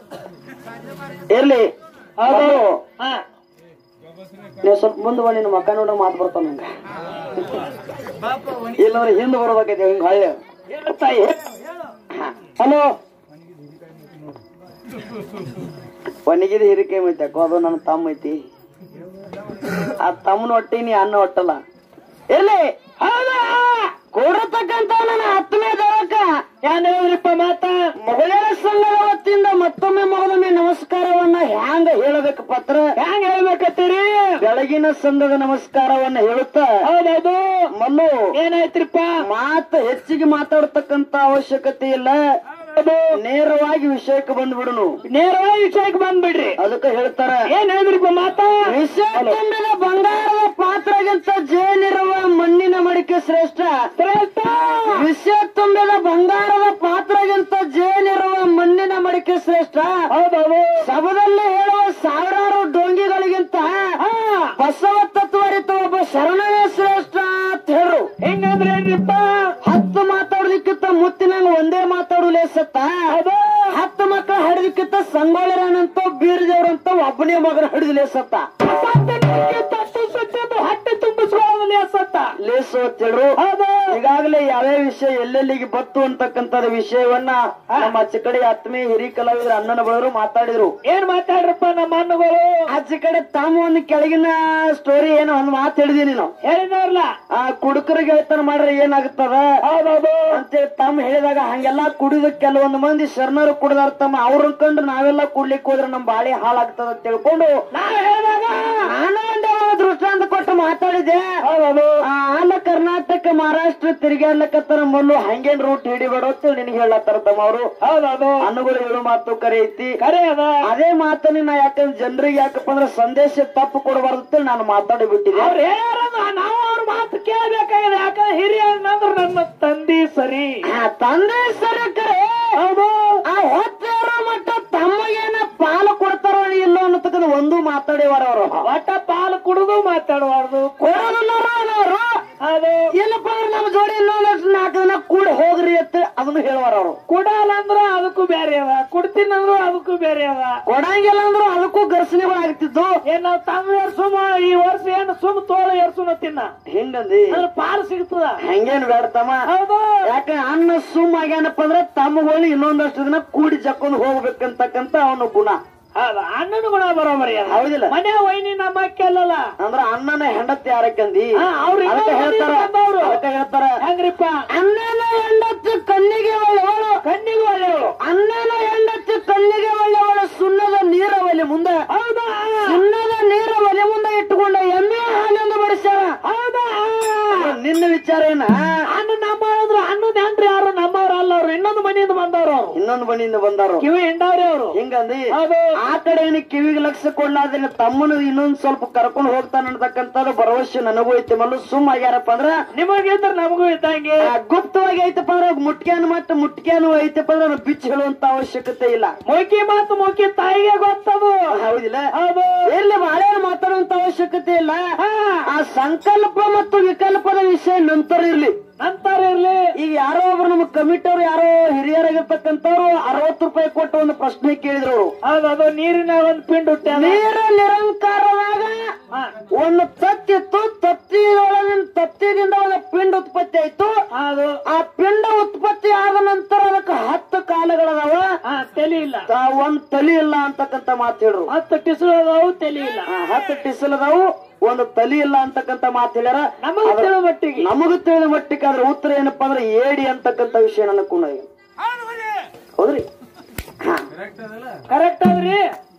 ಇರ್ಲಿ ಹೌದು ಅದು ಹಾ ನೀವು ಸ್ವಲ್ಪ ಮುಂದೆ ಬನ್ನಿ ನಿನ್ನ ಮಕ್ಕ ನೋಡ್ರೆ ಮಾತು ಬರ್ತಾವ ನಂಗೆ ಇಲ್ಲವ್ರೆ ಹಿಂದೆ ಬರ್ಬೇಕೈತೆ ಹಿಂಗ್ ಹಳ್ಳಿ ಹೇಳು ತಾಯಿ ಹಲೋ ಒಣಗಿದ ಹಿರಿಕೆ ಐತೆ ಅಕ್ಕೋ ಅದು ನನ್ನ ತಮ್ಮ ಐತಿ ಆ ತಮ್ಮನ ಹೊಟ್ಟಿ ನೀ ಅನ್ನ ಹೊಟ್ಟಲ್ಲ ಇರ್ಲಿ ಹೌದಾ ಕೊಡತಕ್ಕಂತ ನನ್ನ ಹತ್ತನೇ ದಳಕ ಏನ್ ಹೇಳಿದ್ರಿಪ್ಪ ಮಾತ ಮಹಿಳೆಯರ ಸಂಘದ ವತಿಯಿಂದ ಮತ್ತೊಮ್ಮೆ ಮಗದೊಮ್ಮೆ ನಮಸ್ಕಾರವನ್ನ ಹ್ಯಾಂಗ ಹೇಳಬೇಕು ಪತ್ರ ಹೆಂಗ್ ಹೇಳ್ಬೇಕತ್ತೀರಿ ಬೆಳಗಿನ ಸಂಘದ ನಮಸ್ಕಾರವನ್ನ ಹೇಳುತ್ತಾ ಹೌದೌದು ಮಲ್ಲು ಏನಾಯ್ತ್ರಿಪ್ಪ ಮಾತು ಹೆಚ್ಚಿಗೆ ಮಾತಾಡ್ತಕ್ಕಂತ ಅವಶ್ಯಕತೆ ಇಲ್ಲ ನೇರವಾಗಿ ವಿಷಯಕ್ಕೆ ಬಂದ್ಬಿಡುನು ನೇರವಾಗಿ ವಿಷಯಕ್ಕೆ ಬಂದ್ಬಿಡ್ರಿ ಅದಕ್ಕೆ ಹೇಳ್ತಾರ ಏನ್ ಹೇಳಿದ್ರಿಪ್ಪ ಮಾತ ವಿಷಯ ತುಂಬಿದ ಬಂಗಾರದ ಪಾತ್ರಗಿಂತ ಜೇನಿರುವ ಮಣ್ಣಿನ ಮಡಿಕೆ ಶ್ರೇಷ್ಠ ಶ್ರೇಷ್ಠ ವಿಷಯ ತುಂಬಿದ ಬಂಗಾರದ ಪಾತ್ರಗಿಂತ ಜೇನಿರುವ ಮಣ್ಣಿನ ಮಡಿಕೆ ಶ್ರೇಷ್ಠ ಹೌದೌದು ಸಭದಲ್ಲಿ ಹೇಳುವ ಸಾವಿರಾರು ಡೋಂಗಿಗಳಿಗಿಂತ ಬಸವ ತತ್ವರಿತ ಒಬ್ಬ ಶರಣವೇ ಶ್ರೇಷ್ಠ ಅಂತ ಹೇಳ್ರು ಹೆಂಗಂದ್ರೆ ಏನ್ರಿಪ್ಪ ಹತ್ತು ಮಾತಾಡೋದಕ್ಕಿಂತ ಮುತ್ತಿನಂಗ ಒಂದೇ ಮಾತಾಡು ಲೇಸತ್ತ ಹತ್ತು ಮಕ್ಕಳು ಹಡಿದಕ್ಕಿಂತ ಸಂಗೊಳ್ಳಿರನಂತ ಬೀರದೇವ್ರಂತ ಒಬ್ಬನೇ ಮಗನ ಹಿಡಿದು ಲೇಸತ್ತ ತಟ್ಟು ಸುತ್ತಿದ್ದು ಹೊಟ್ಟೆ ತುಂಬಿಸ್ಕೊಳ್ಳೋದಲ್ಲಿ ಸತ್ತ ಲೇಸು ಅಂತ ಹೇಳ್ರು ಈಗಾಗಲೇ ಯಾವ್ಯಾವ ವಿಷಯ ಎಲ್ಲೆಲ್ಲಿಗೆ ಬತ್ತು ಅಂತಕ್ಕಂಥದ ವಿಷಯವನ್ನ ನಮ್ಮ ಆಚೆ ಕಡೆ ಆತ್ಮೀಯ ಹಿರಿ ಕಲಾವಿದರು ಅಣ್ಣನ ಬಳರು ಮಾತಾಡಿದ್ರು ಏನ್ ಮಾತಾಡ್ರಪ್ಪ ನಮ್ಮ ಅಣ್ಣಗಳು ಆಚೆ ಕಡೆ ತಾವು ಒಂದು ಕೆಳಗಿನ ಸ್ಟೋರಿ ಏನೋ ಒಂದು ಮಾತು ಹೇಳಿದೀನಿ ನಾವು ಹೇಳಿದವ್ರಲ್ಲ ಆ ಕುಡುಕರಿಗೆ ಹೇಳ್ತಾನ ಮಾಡ್ರೆ ಏನಾಗುತ್ತದ ಹೌದೌದು ಅಂತೇಳಿ ತಮ್ಮ ಹೇಳಿದಾಗ ಹಂಗೆಲ್ಲಾ ಕುಡಿದ ಕೆಲವೊಂದು ಮಂದಿ ಶರಣರು ಕುಡಿದಾರ ತಮ್ಮ ಅವ್ರನ್ನ ಕಂಡು ನಾವೆಲ್ಲ ಕುಡ್ಲಿಕ್ಕೆ ಹೋದ್ರೆ ನಮ್ ಬಾಳಿ ಹಾಳಾಗ್ತದ ಅಂತ ತಿಳ್ಕೊಂಡು ನಾವ್ ಹೇಳಿದಾಗ ನಾನು ಒಂದೇ ಒಂದು ದೃಷ್ಟಾಂತ ಕೊಟ್ಟು ಮಾತಾಡಿದೆ ಹೌದೌದು ಆ, ಆಲ ಕರ್ನಾಟಕ ಮಹಾರಾಷ್ಟ್ರ ತಿರುಗಾಡ್ಲಕತ್ತಾರ ಮೊಲ್ಲು ಹಂಗೇನ್ ರೂಟ್ ಹಿಡಿಬೇಡ ಅಂತ ನಿನಗೆ ಹೇಳತ್ತಾರ ತಮ್ಮ ಅವರು ಹೌದೌದು ಅನ್ನಗಳು ಹೇಳು ಮಾತು ಕರೆ ಐತಿ ಕರೆ ಅದ ಅದೇ ಮಾತನ್ನ ನಾ ಯಾಕಂದ್ರೆ ಜನರಿಗೆ ಯಾಕಪ್ಪ ಅಂದ್ರೆ ಸಂದೇಶ ತಪ್ಪು ಕೊಡಬಾರ್ದು ಅಂತೇಳಿ ನಾನು ಮಾತಾಡಿ ಬಿಟ್ಟಿದ್ದೆ ಅವ್ರು ಹೇಳ್ಯಾರಲ್ಲ ನಾವು ಅವ್ರ ಮಾತು ಕೇಳಬೇಕಾಗಿದೆ ಯಾಕಂದ್ರೆ ಹಿರಿಯ ಅನ್ನಂದ್ರ ನನ್ನ ತಂದಿ ಸರಿ ಆ, ತಂದೆ ಸರಿ ಕರೆ ಹೌದು ಆ ಹೊತ್ತಿರೋ ಮಟ್ಟ ತಮ್ಮಗೇನ ಪಾಲು ಕೊಡ್ತಾರೋ ಇಲ್ಲೋ ಅನ್ನತಕ್ಕಂಥ ಒಂದು ಮಾತಾಡಿವಾರ ಅವರು ಒಟ್ಟ ಪಾಲು ಕುಡಿದು ಮಾತಾಡಬಾರ್ದು ಅವರು ಅದು ಇಲ್ಲಪ್ಪ ಅಂದ್ರೆ ನಮ್ಮ ಜೋಡಿ ಇನ್ನೊಂದಷ್ಟು ನಾಲ್ಕು ದಿನ ಕೂಡಿ ಹೋಗ್ರಿ ಅಂತ ಅದನ್ನು ಹೇಳುವಾರ ಅವರು ಕುಡಲ್ಲ ಅಂದ್ರ ಅದಕ್ಕೂ ಬೇರೆ ಅದ ಕುಡ್ತೀನಂದ್ರು ಅದಕ್ಕೂ ಬೇರೆ ಅದ ಕೊಡಂಗಿಲ್ಲ ಅಂದ್ರು ಅದಕ್ಕೂ ಘರ್ಷಣೆಗಳು ಆಗ್ತಿದ್ದು ಏನ್ ನಾವ್ ತಮ್ಮ ಸುಮ್ಮ ಈ ವರ್ಷ ಏನ್ ಸುಮ್ ತೋಳ ಎರ್ಸುನ ತಿನ್ನ ಹಿಂಗಂದಿ ಅದ್ರ ಪಾಲು ಸಿಗ್ತದ ಹಂಗೇನು ಬೇಡತಮ್ಮ ಹೌದು ಯಾಕ ಅನ್ನ ಸುಮ್ ಆಗ್ಯಾನಪ್ಪ ಅಂದ್ರೆ ತಮ್ಮಗಳು ಇನ್ನೊಂದಷ್ಟು ದಿನ ಕೂಡಿ ಜಕ್ಕೊಂಡು ಹೋಗ್ಬೇಕಂತಕ್ಕಂತ ಅವನ ಗುಣ ಹೌದ ಅಣ್ಣನ ಗುಣ ಬರೋಬರಿ ಅದ ಹೌದಿಲ್ಲ ಮನೆ ವೈನಿ ನಮ್ಮ ಅಕ್ಕೆಲ್ಲ ಅಂದ್ರ ಅಣ್ಣನ ಹೆಂಡತಿ ಯಾರಕ್ಕಂದಿ ಹಾ, ಅವ್ರು ಇನ್ನೂ ಅದಕ್ಕೆ ಹೇಳ್ತಾರ ಮನೆಗೆ ಬಂದವ್ರು. ಅದಕ್ಕೆ ಹೇಳ್ತಾರ ಹೆಂಗ್ರಿಪ್ಪ ಅಣ್ಣನ ಹೆಂಡತಿ ಕಣ್ಣಿಗೆ ಒಳ್ಳೆಯವಳು ಕಣ್ಣಿಗೆ ಒಳ್ಳೆಯವಳು ಅಣ್ಣನ ಹೆಂಡತಿ ಕಣ್ಣಿಗೆ ಒಳ್ಳೆಯವಳು ಸುಣ್ಣದ ನೀರ ಒಲೆ ಮುಂದೆ ಹೌದಾ ಸುಣ್ಣದ ನೀರ ಒಲೆ ಮುಂದೆ ಇಟ್ಟುಕೊಂಡ ಎಮ್ಮೆ ಹಾಲಿಂದ ಬಡಿಸ್ಯಾವ ಹೌದಾ ನಿನ್ನ ವಿಚಾರ ಏನ ಅಣ್ಣ ನಮ್ಮ ಅಂದ್ರ ಅಣ್ಣದ ಹೆಂಡ್ರಿ ಯಾರು ನಮ್ಮವ್ರ ಅಲ್ಲ ಅವ್ರು ಇನ್ನೊಂದು ಮನೆಯಿಂದ ಬಂದವ್ರು ಅವ್ರು ಇನ್ನೊಂದು ಮನೆಯಿಂದ ಬಂದಾರು ಕಿವಿ ಹಿಂಡವ್ರಿ ಅವ್ರು ಹಿಂಗಂದಿ ಹೌದು ಆ ಕಡೆ ಏನು ಕಿವಿಗೆ ಲಕ್ಷ ಕೊಡ್ಲಾದ್ರೆ ತಮ್ಮನ ಇನ್ನೊಂದ್ ಸ್ವಲ್ಪ ಕರ್ಕೊಂಡು ಹೋಗ್ತಾನ ಅಂತಕ್ಕಂಥದ್ದು ಭರವಸೆ ನನಗೂ ಐತಿ ಮಲ್ಲು ಸುಮ್ ಆಗ್ಯಾರಪ್ಪ ಅಂದ್ರ ನಿಮಗಿದ್ರ ನಮಗೂ ಇದ್ದಂಗೆ ಆ, ಗುಪ್ತವಾಗಿ ಐತಪ್ಪ ಅಂದ್ರೆ ಮುಟ್ಕ್ಯಾನ ಮಟ್ಟ ಮುಟ್ಕ್ಯಾನು ಐತಪ್ಪ ಅಂದ್ರೆ ಅದನ್ನ ಬಿಚ್ಚಿ ಹೇಳುವಂತ ಅವಶ್ಯಕತೆ ಇಲ್ಲ ಮೊಕಿ ಮಾತು ಮೊಕಿ ತಾಯಿಗೆ ಗೊತ್ತದು ಹೌದಿಲ್ಲ ಹೌದು ಎಲ್ಲಿ ಬಾಳೆ ಮಾತಾಡುವಂತ ಅವಶ್ಯಕತೆ ಇಲ್ಲ ಹಾ, ಆ ಸಂಕಲ್ಪ ಮತ್ತು ವಿಕಲ್ಪದ ವಿಷಯ ನಂತರ ಇರ್ಲಿ ನಂತರ ಇರ್ಲಿ ಈಗ ಯಾರೋ ಒಬ್ರು ನಮ್ಮ ಕಮಿಟಿ ಅವ್ರು ಯಾರೋ ಹಿರಿಯರಾಗಿರ್ತಕ್ಕಂಥವ್ರು ಅರವತ್ತು ರೂಪಾಯಿ ಕೊಟ್ಟು ಒಂದು ಪ್ರಶ್ನೆ ಕೇಳಿದ್ರು ಅವರು ಹೌದು ಅದು ನೀರಿನ ಒಂದ್ ಪಿಂಡ್ ಹುಟ್ಟ್ಯಾದ ನೀರ ನಿರಂಕಾರದಾಗ ಹಾ, ಒಂದು ತತ್ತಿತ್ತು ತತ್ತಿಯೊಳಗಿನ ತತ್ತಿದಿಂದ ಒಂದು ಪಿಂಡ ಉತ್ಪತ್ತಿ ಆಯ್ತು ಅದು ಆ ಪಿಂಡ ಉತ್ಪತ್ತಿ ಆದ ನಂತರ ಅದಕ್ಕೆ ಹತ್ತು ಕಾಲಗಳದಾವ ಹಾ ತಲಿ ಇಲ್ಲ ಆ, ಒಂದ್ ತಲಿ ಇಲ್ಲ ಅಂತಕ್ಕಂತ ಮಾತು ಹೇಳ್ರು ಹತ್ತು ಟಿಸು ಅದಾವು ತಲಿ ಇಲ್ಲ ಆ, ಹತ್ತು ಟಿಸಲದಾವು ಒಂದು ತಲಿ ಇಲ್ಲ ಅಂತಕ್ಕಂತ ಮಾತು ಹೇಳ್ಯಾರ ನಮಗೆ ಅದ್ರ- ತಿಳೋ ಮಟ್ಟಿಗೆ ನಮಗೂ ತಿಳಿದ ಮಟ್ಟಿಗೆ ಅದ್ರ ಉತ್ತರ ಏನಪ್ಪಾ ಅಂದ್ರೆ ಏಡಿ ಅಂತಕ್ಕಂತ ವಿಷಯ ನನಗೆ ಕೂಡ ಹೌದ್ರಿ ಹಾ ಕರೆಕ್ಟ್ ಅದ್ರಿ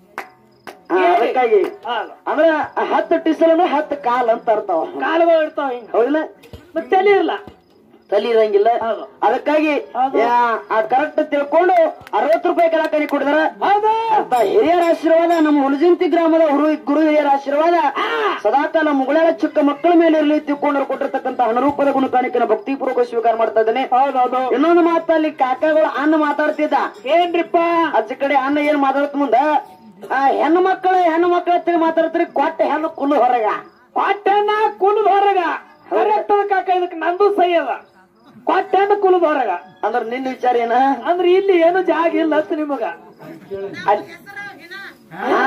ಹಾ, ಅದಕ್ಕಾಗಿ ಹೌದು. ಅಂದ್ರೆ ಆ ಹತ್ತು ಟಿಸಲ್ ಅಂದ್ರೆ ಹತ್ತು ಕಾಲ್ ಅಂತ ಅರ್ಥವ ಕಾಲುಗಳು ಇರ್ತಾವ ಹಿಂಗ ಹೌದಿಲ್ಲ ಮತ್ತೆ ತಲಿ ಇರ್ಲ ತಲಿ ಇರಂಗಿಲ್ಲ ಹೌದು. ಅದಕ್ಕಾಗಿ ಹೌದು. ಕರೆಕ್ಟ್ ತಿಳ್ಕೊಂಡು ಅರವತ್ತು ರೂಪಾಯಿ ಕಲಾಕಣಿ ಕೊಡಿದಾರ ಹೌದು ಅಂತ ಹಿರಿಯರ ಆಶೀರ್ವಾದ ನಮ್ಮ ಹುಲಜಂತಿ ಗ್ರಾಮದ ಹುರು ಗುರು ಹಿರಿಯರ ಆಶೀರ್ವಾದ ಸದಾಕಾಲ ಮುಗಳಾಳ ಚಿಕ್ಕ ಮಕ್ಕಳ ಮೇಲೆ ಇರಲಿ ತಿಳ್ಕೊಂಡ್ರು ಕೊಟ್ಟಿರ್ತಕ್ಕಂಥ ಹಣರೂಪದ ಗುಣಕಾಣಿಕೆನ ಭಕ್ತಿಪೂರ್ವಕ ಸ್ವೀಕಾರ ಮಾಡ್ತಾ ಇದ್ದೇನೆ ಹೌದೌದು ಇನ್ನೊಂದು ಮಾತಲ್ಲಿ ಕಾಕಾಗಳು ಅನ್ನ ಮಾತಾಡ್ತಿದ್ದ ಏನ್ರಿಪ್ಪ ಆಚೆ ಕಡೆ ಅನ್ನ ಏನ್ ಮಾತಾಡ್ತ ಮುಂದ ಆ ಹೆಣ್ಣು ಮಕ್ಕಳು ಹೆಣ್ಣು ಮಕ್ಕಳ ಹತ್ರ ಮಾತಾಡ್ತಾರೆ ಕೊಟ್ಟ ಹೆಣ್ಣು ಕುಲ್ಲು ಹೊರಗ ಕೊಟ್ಟೆನ ಕುಲದ ಹೊರಗ ಕರೆಕ್ಟ್ ಕಾಕ ಇದಕ್ ನಂದು ಸೈ ಅದ ಕೊಟ್ಟೆನ ಕುಲದ ಹೊರಗ ಅಂದ್ರ ನಿನ್ನ ವಿಚಾರ ಏನ ಅಂದ್ರೆ ಇಲ್ಲಿ ಏನು ಜಾಗ ಇಲ್ಲ ಅಂತ ನಿಮಗ ಅಲ್ಲಿ- ಹಾ.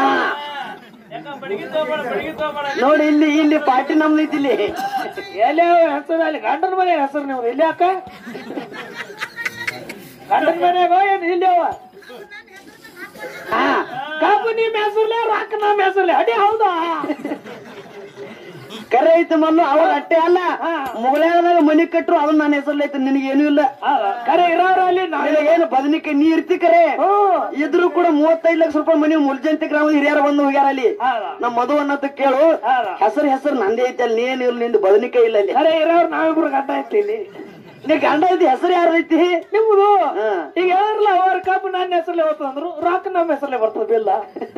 ನೋಡಿ ಇಲ್ಲಿ ಇಲ್ಲಿ ಪಾರ್ಟಿ ನಮ್ದು ಐತಿ ಇಲ್ಲಿ ಎಲ್ಲಿ ಹೆಸರು ಅಲ್ಲಿ ಗಂಡನ ಮನೆ ಹೆಸರು ನೀವು ಇಲ್ಲಿ ಯಾಕ ಗಂಡನ ಮನೆಯಾಗ ಏನ್ ಇಲ್ಲಿ ಅವ ಹಾ ಕಾಪು ನಿಮ್ ಹೆಸರ್ಲೆ ರಾಕ್ ನಮ್ಮ ಹೆಸರ್ಲೆ ಅಡಿ ಹೌದಾ ಕರೆ ಐತಿ ಮಲ್ಲು ಅವ್ರ ಅಟ್ಟೆ ಅಲ್ಲ ಹಾ. ಮುಗಳದಾಗ ಮನಿ ಕಟ್ರು ಅದು ನನ್ನ ಹೆಸರಲ್ಲಿ ಐತಿ ನಿನಗೆ ಏನೂ ಇಲ್ಲ ಆ, ಕರೆ ಇರೋರು ಅಲ್ಲಿ ನಾ- ನಿನಗೇನು ಬದನಿಕೆ ನೀ ಇರ್ತಿ ಕರೆ ಹ್ಮ್. ಇದ್ರು ಕೂಡ ಮೂವತ್ತೈದು ಲಕ್ಷ ರೂಪಾಯಿ ಮನಿ ಮುಲ್ಜಂತಿ ಗ್ರಾಮದ ಹಿರಿಯರ ಬಂದು ಹೋಗ್ಯಾರ ಅಲ್ಲಿ ಹೌದಾ? ನಮ್ಮ ಮಧು ಅನ್ನತ್ತ ಕೇಳು ಹೌದಾ? ಹೆಸರು ಹೆಸರು ನಂದೇ ಐತಿ ಅಲ್ಲಿ ನೀನ್ ಇರ್ಲಿ ನಿಂದು ಬದನಿಕೆ ಇಲ್ಲ ಅಲ್ಲಿ ಕರೆ ಇರೋರು ನಾವಿಬ್ರು ಗಂಡ ಐತಿ ಇಲ್ಲಿ ನೀ ಗಂಡ ಐತಿ ಹೆಸರು ಯಾರ್ದೈತಿ ನಿಮ್ದು ಹಾ. ಈಗ ಯಾರಲ್ಲ ಅವ್ರ ಕಾಪು ನನ್ನ ಹೆಸರಲ್ಲೇ ಬರ್ತಂದ್ರು ರಾಕ್ ನಮ್ಮ ಹೆಸರಲ್ಲೇ ಬರ್ತದ ಬಿಲ್ಲ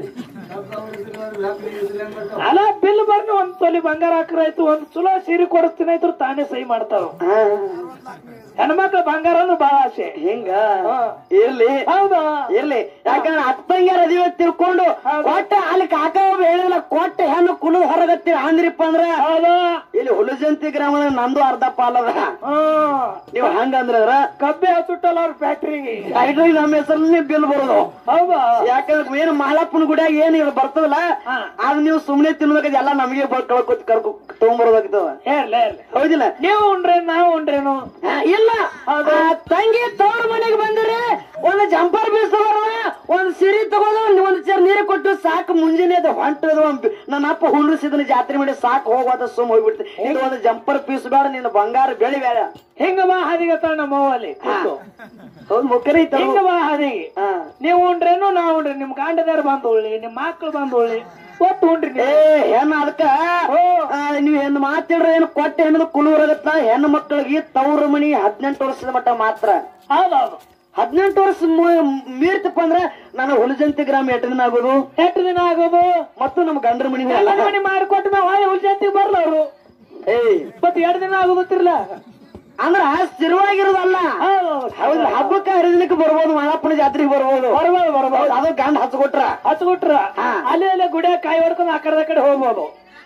ಅಲ್ಲ ಬಿಲ್ ಬರ್ನ ಒಂದ್ ತೊಲಿ ಬಂಗಾರ ಹಾಕ್ರಾಯ್ತು ಒಂದ್ ಚಲೋ ಸೀರೆ ಕೊಡಿಸ್ತೀನಿ ಆಯ್ತು ತಾನೇ ಸಹಿ ಮಾಡ್ತಾರ ಹಾ. ಹೆಣ್ಮಕ್ಳ ಬಂಗಾರ ಅಂದ್ರೆ ಬಹಳ ಆಸೆ ಹಿಂಗ ಹಾ. ಇರ್ಲಿ ಹೌದಾ ಇರ್ಲಿ ಯಾಕಂದ್ರೆ ಅತ್ತಂಗ್ಯಾರ ಅದಿವ ತಿಳ್ಕೊಂಡು ಹೌದು. ಕೊಟ್ಟ ಅಲ್ಲಿ ಕಾಕ ಒಬ್ಬ ಹೇಳಿಲ್ಲ ಕೊಟ್ಟ ಹೆಣ್ಣು ಕುಲದ ಹೊರಗತ್ತಿ ಅಂದ್ರಿಪ್ಪ ಅಂದ್ರ ಹೌದಾ ಇಲ್ಲಿ ಹುಲಜಂತಿ ಗ್ರಾಮದ ನಂದು ಅರ್ಧ ಪಾಲದ ಹ್ಮ್ ನೀವ್ ಹಂಗಂದ್ರ ಕಬ್ಬೆ ಹಚ್ಚುಟ್ಟಲ್ಲ ಅವ್ರ ಫ್ಯಾಕ್ಟ್ರಿಗೆ ಫ್ಯಾಕ್ಟ್ರಿ ನಮ್ಮ ಹೆಸರಲ್ಲಿ ಬಿಲ್ ಬರೋದು ಹೌದಾ ಯಾಕಂದ್ರೆ ಏನು ಮಹಾಲಪ್ಪನ ಗುಡಿಯಾಗ ಏನ್ ಇದು ಬರ್ತದಲ್ಲ ಹಾ. ಅದ್ ನೀವು ಸುಮ್ನೆ ತಿನ್ಬೇಕಾದ್ರೆ ಎಲ್ಲ ನಮಗೆ ಕಳ್ಕೊತ್ ಕರ್ಕೊ ತಗೊಂಡ್ಬರೋದಾಗ್ತದ ಹೇರ್ಲೆ ಹೇರ್ಲೆ ಹೌದಿಲ್ಲ ನೀವು ಉಂಡ್ರೆ ನಾವು ಉಂಡ್ರೇನು ಆ, ಇಲ್ಲ ಆ, ತಂಗಿ ತವ್ರ ಮನೆಗೆ ಬಂದ್ರೆ ಒಂದು ಜಂಪರ್ ಬೀಸಬಾರ ಒಂದ್ ಸಿರಿ ತಗೋದು ಒಂದ್ ಚೇರ್ ನೀರು ಕೊಟ್ಟು ಸಾಕು ಮುಂಜಾನೆ ಅದು ಹೊಂಟದು ನನ್ನ ಅಪ್ಪ ಹುಲ್ರಿಸಿದನ ಜಾತ್ರೆ ಮಾಡಿ ಸಾಕು ಹೋಗೋದ ಸುಮ್ ಹೋಗ್ಬಿಡ್ತು ಇದು ಒಂದು ಜಂಪರ್ ಪೀಸ್ ಬೇಡ ನಿನ್ನ ಬಂಗಾರ ಬೆಳಿ ಬೇಡ ಹಿಂಗ ಬಾ ಹಾದಿಗೆ ತ ನಮ್ಮ ಅಲ್ಲಿ ಕೂತು. ಹೌದು ಮುಖರಿ ಹಿಂಗ ಬಾ ಹಾದಿಗೆ ಹಾ ನೀವು ಉಂಡ್ರೇನು ನಾವು ಉಂಡ್ರಿ ನಿಮ್ ಗಂಡದಾರ ಬಂದ್ ಉಳ್ಳಿ ನಿಮ್ ಮಕ್ಳು ಬಂದ್ ಉಳ್ಳಿ ಒಟ್ಟು ಉಂಡ್ರಿ ಏ ನೀವು ಹೆಣ್ಣು ಅದಕ್ಕ ಆ, ನೀವ್ ಹೆಣ್ಣು ಮಾತಿಡ್ರೆ ಏನು ಕೊಟ್ಟ ಹೆಣ್ಣು ಕುಲೂರಾಗತ್ತ ಹೆಣ್ಣು ಮಕ್ಕಳಿಗೆ ತವ್ರ ಮನಿ ಹದಿನೆಂಟು ವರ್ಷದ ಮಟ್ಟ ಮಾತ್ರ ಹೌದೌದು ಹದಿನೆಂಟು ವರ್ಷ ಮು- ಮೀರ್ತಪ್ಪ ಅಂದ್ರೆ ನಾನು ಹುಲಜಂತಿ ಗ್ರಾಮ ಎಷ್ಟು ದಿನ ಆಗೋದು ಎಷ್ಟು ದಿನ ಆಗೋದು ಮತ್ತು ನಮ್ಮ ಗಂಡರ ಮನಿ ಎಲ್ಲ ಮನೆ ಮಾಡಿಕೊಟ್ಟ ಮೇಲೆ ಹೊಳೆ ಉಲ್ಜಾತಿಗೆ ಬರ್ಲ ಅವ್ರು ಏಯ್ ಮತ್ ಎರಡು ದಿನ ಆಗೋದಿರ್ಲ ಅಂದ್ರ ಸ್ಥಿರವಾಗಿರೋದಲ್ಲ ಹೌದು ಹಬ್ಬಕ್ಕ ಹರಿದಿನಕ್ಕೆ ಬರ್ಬೋದು ಮಾಳಪ್ಪನ ಜಾತ್ರೆಗೆ ಬರ್ಬೋದು ಬರ್ಬೋದು ಬರ್ಬೋದು ಅದು ಗಂಡ ಹಚ್ಕೊಟ್ರ ಹಚ್ಕೊಟ್ರ ಹಾ. ಅಲ್ಲಿ ಅಲ್ಲಿ ಗುಡಿಯ ಕಾಯಿ ಹೊಡ್ಕೊಂಡು ಆ ಕಡೆ ಕಡೆ ಹೋಗ್ಬೋದು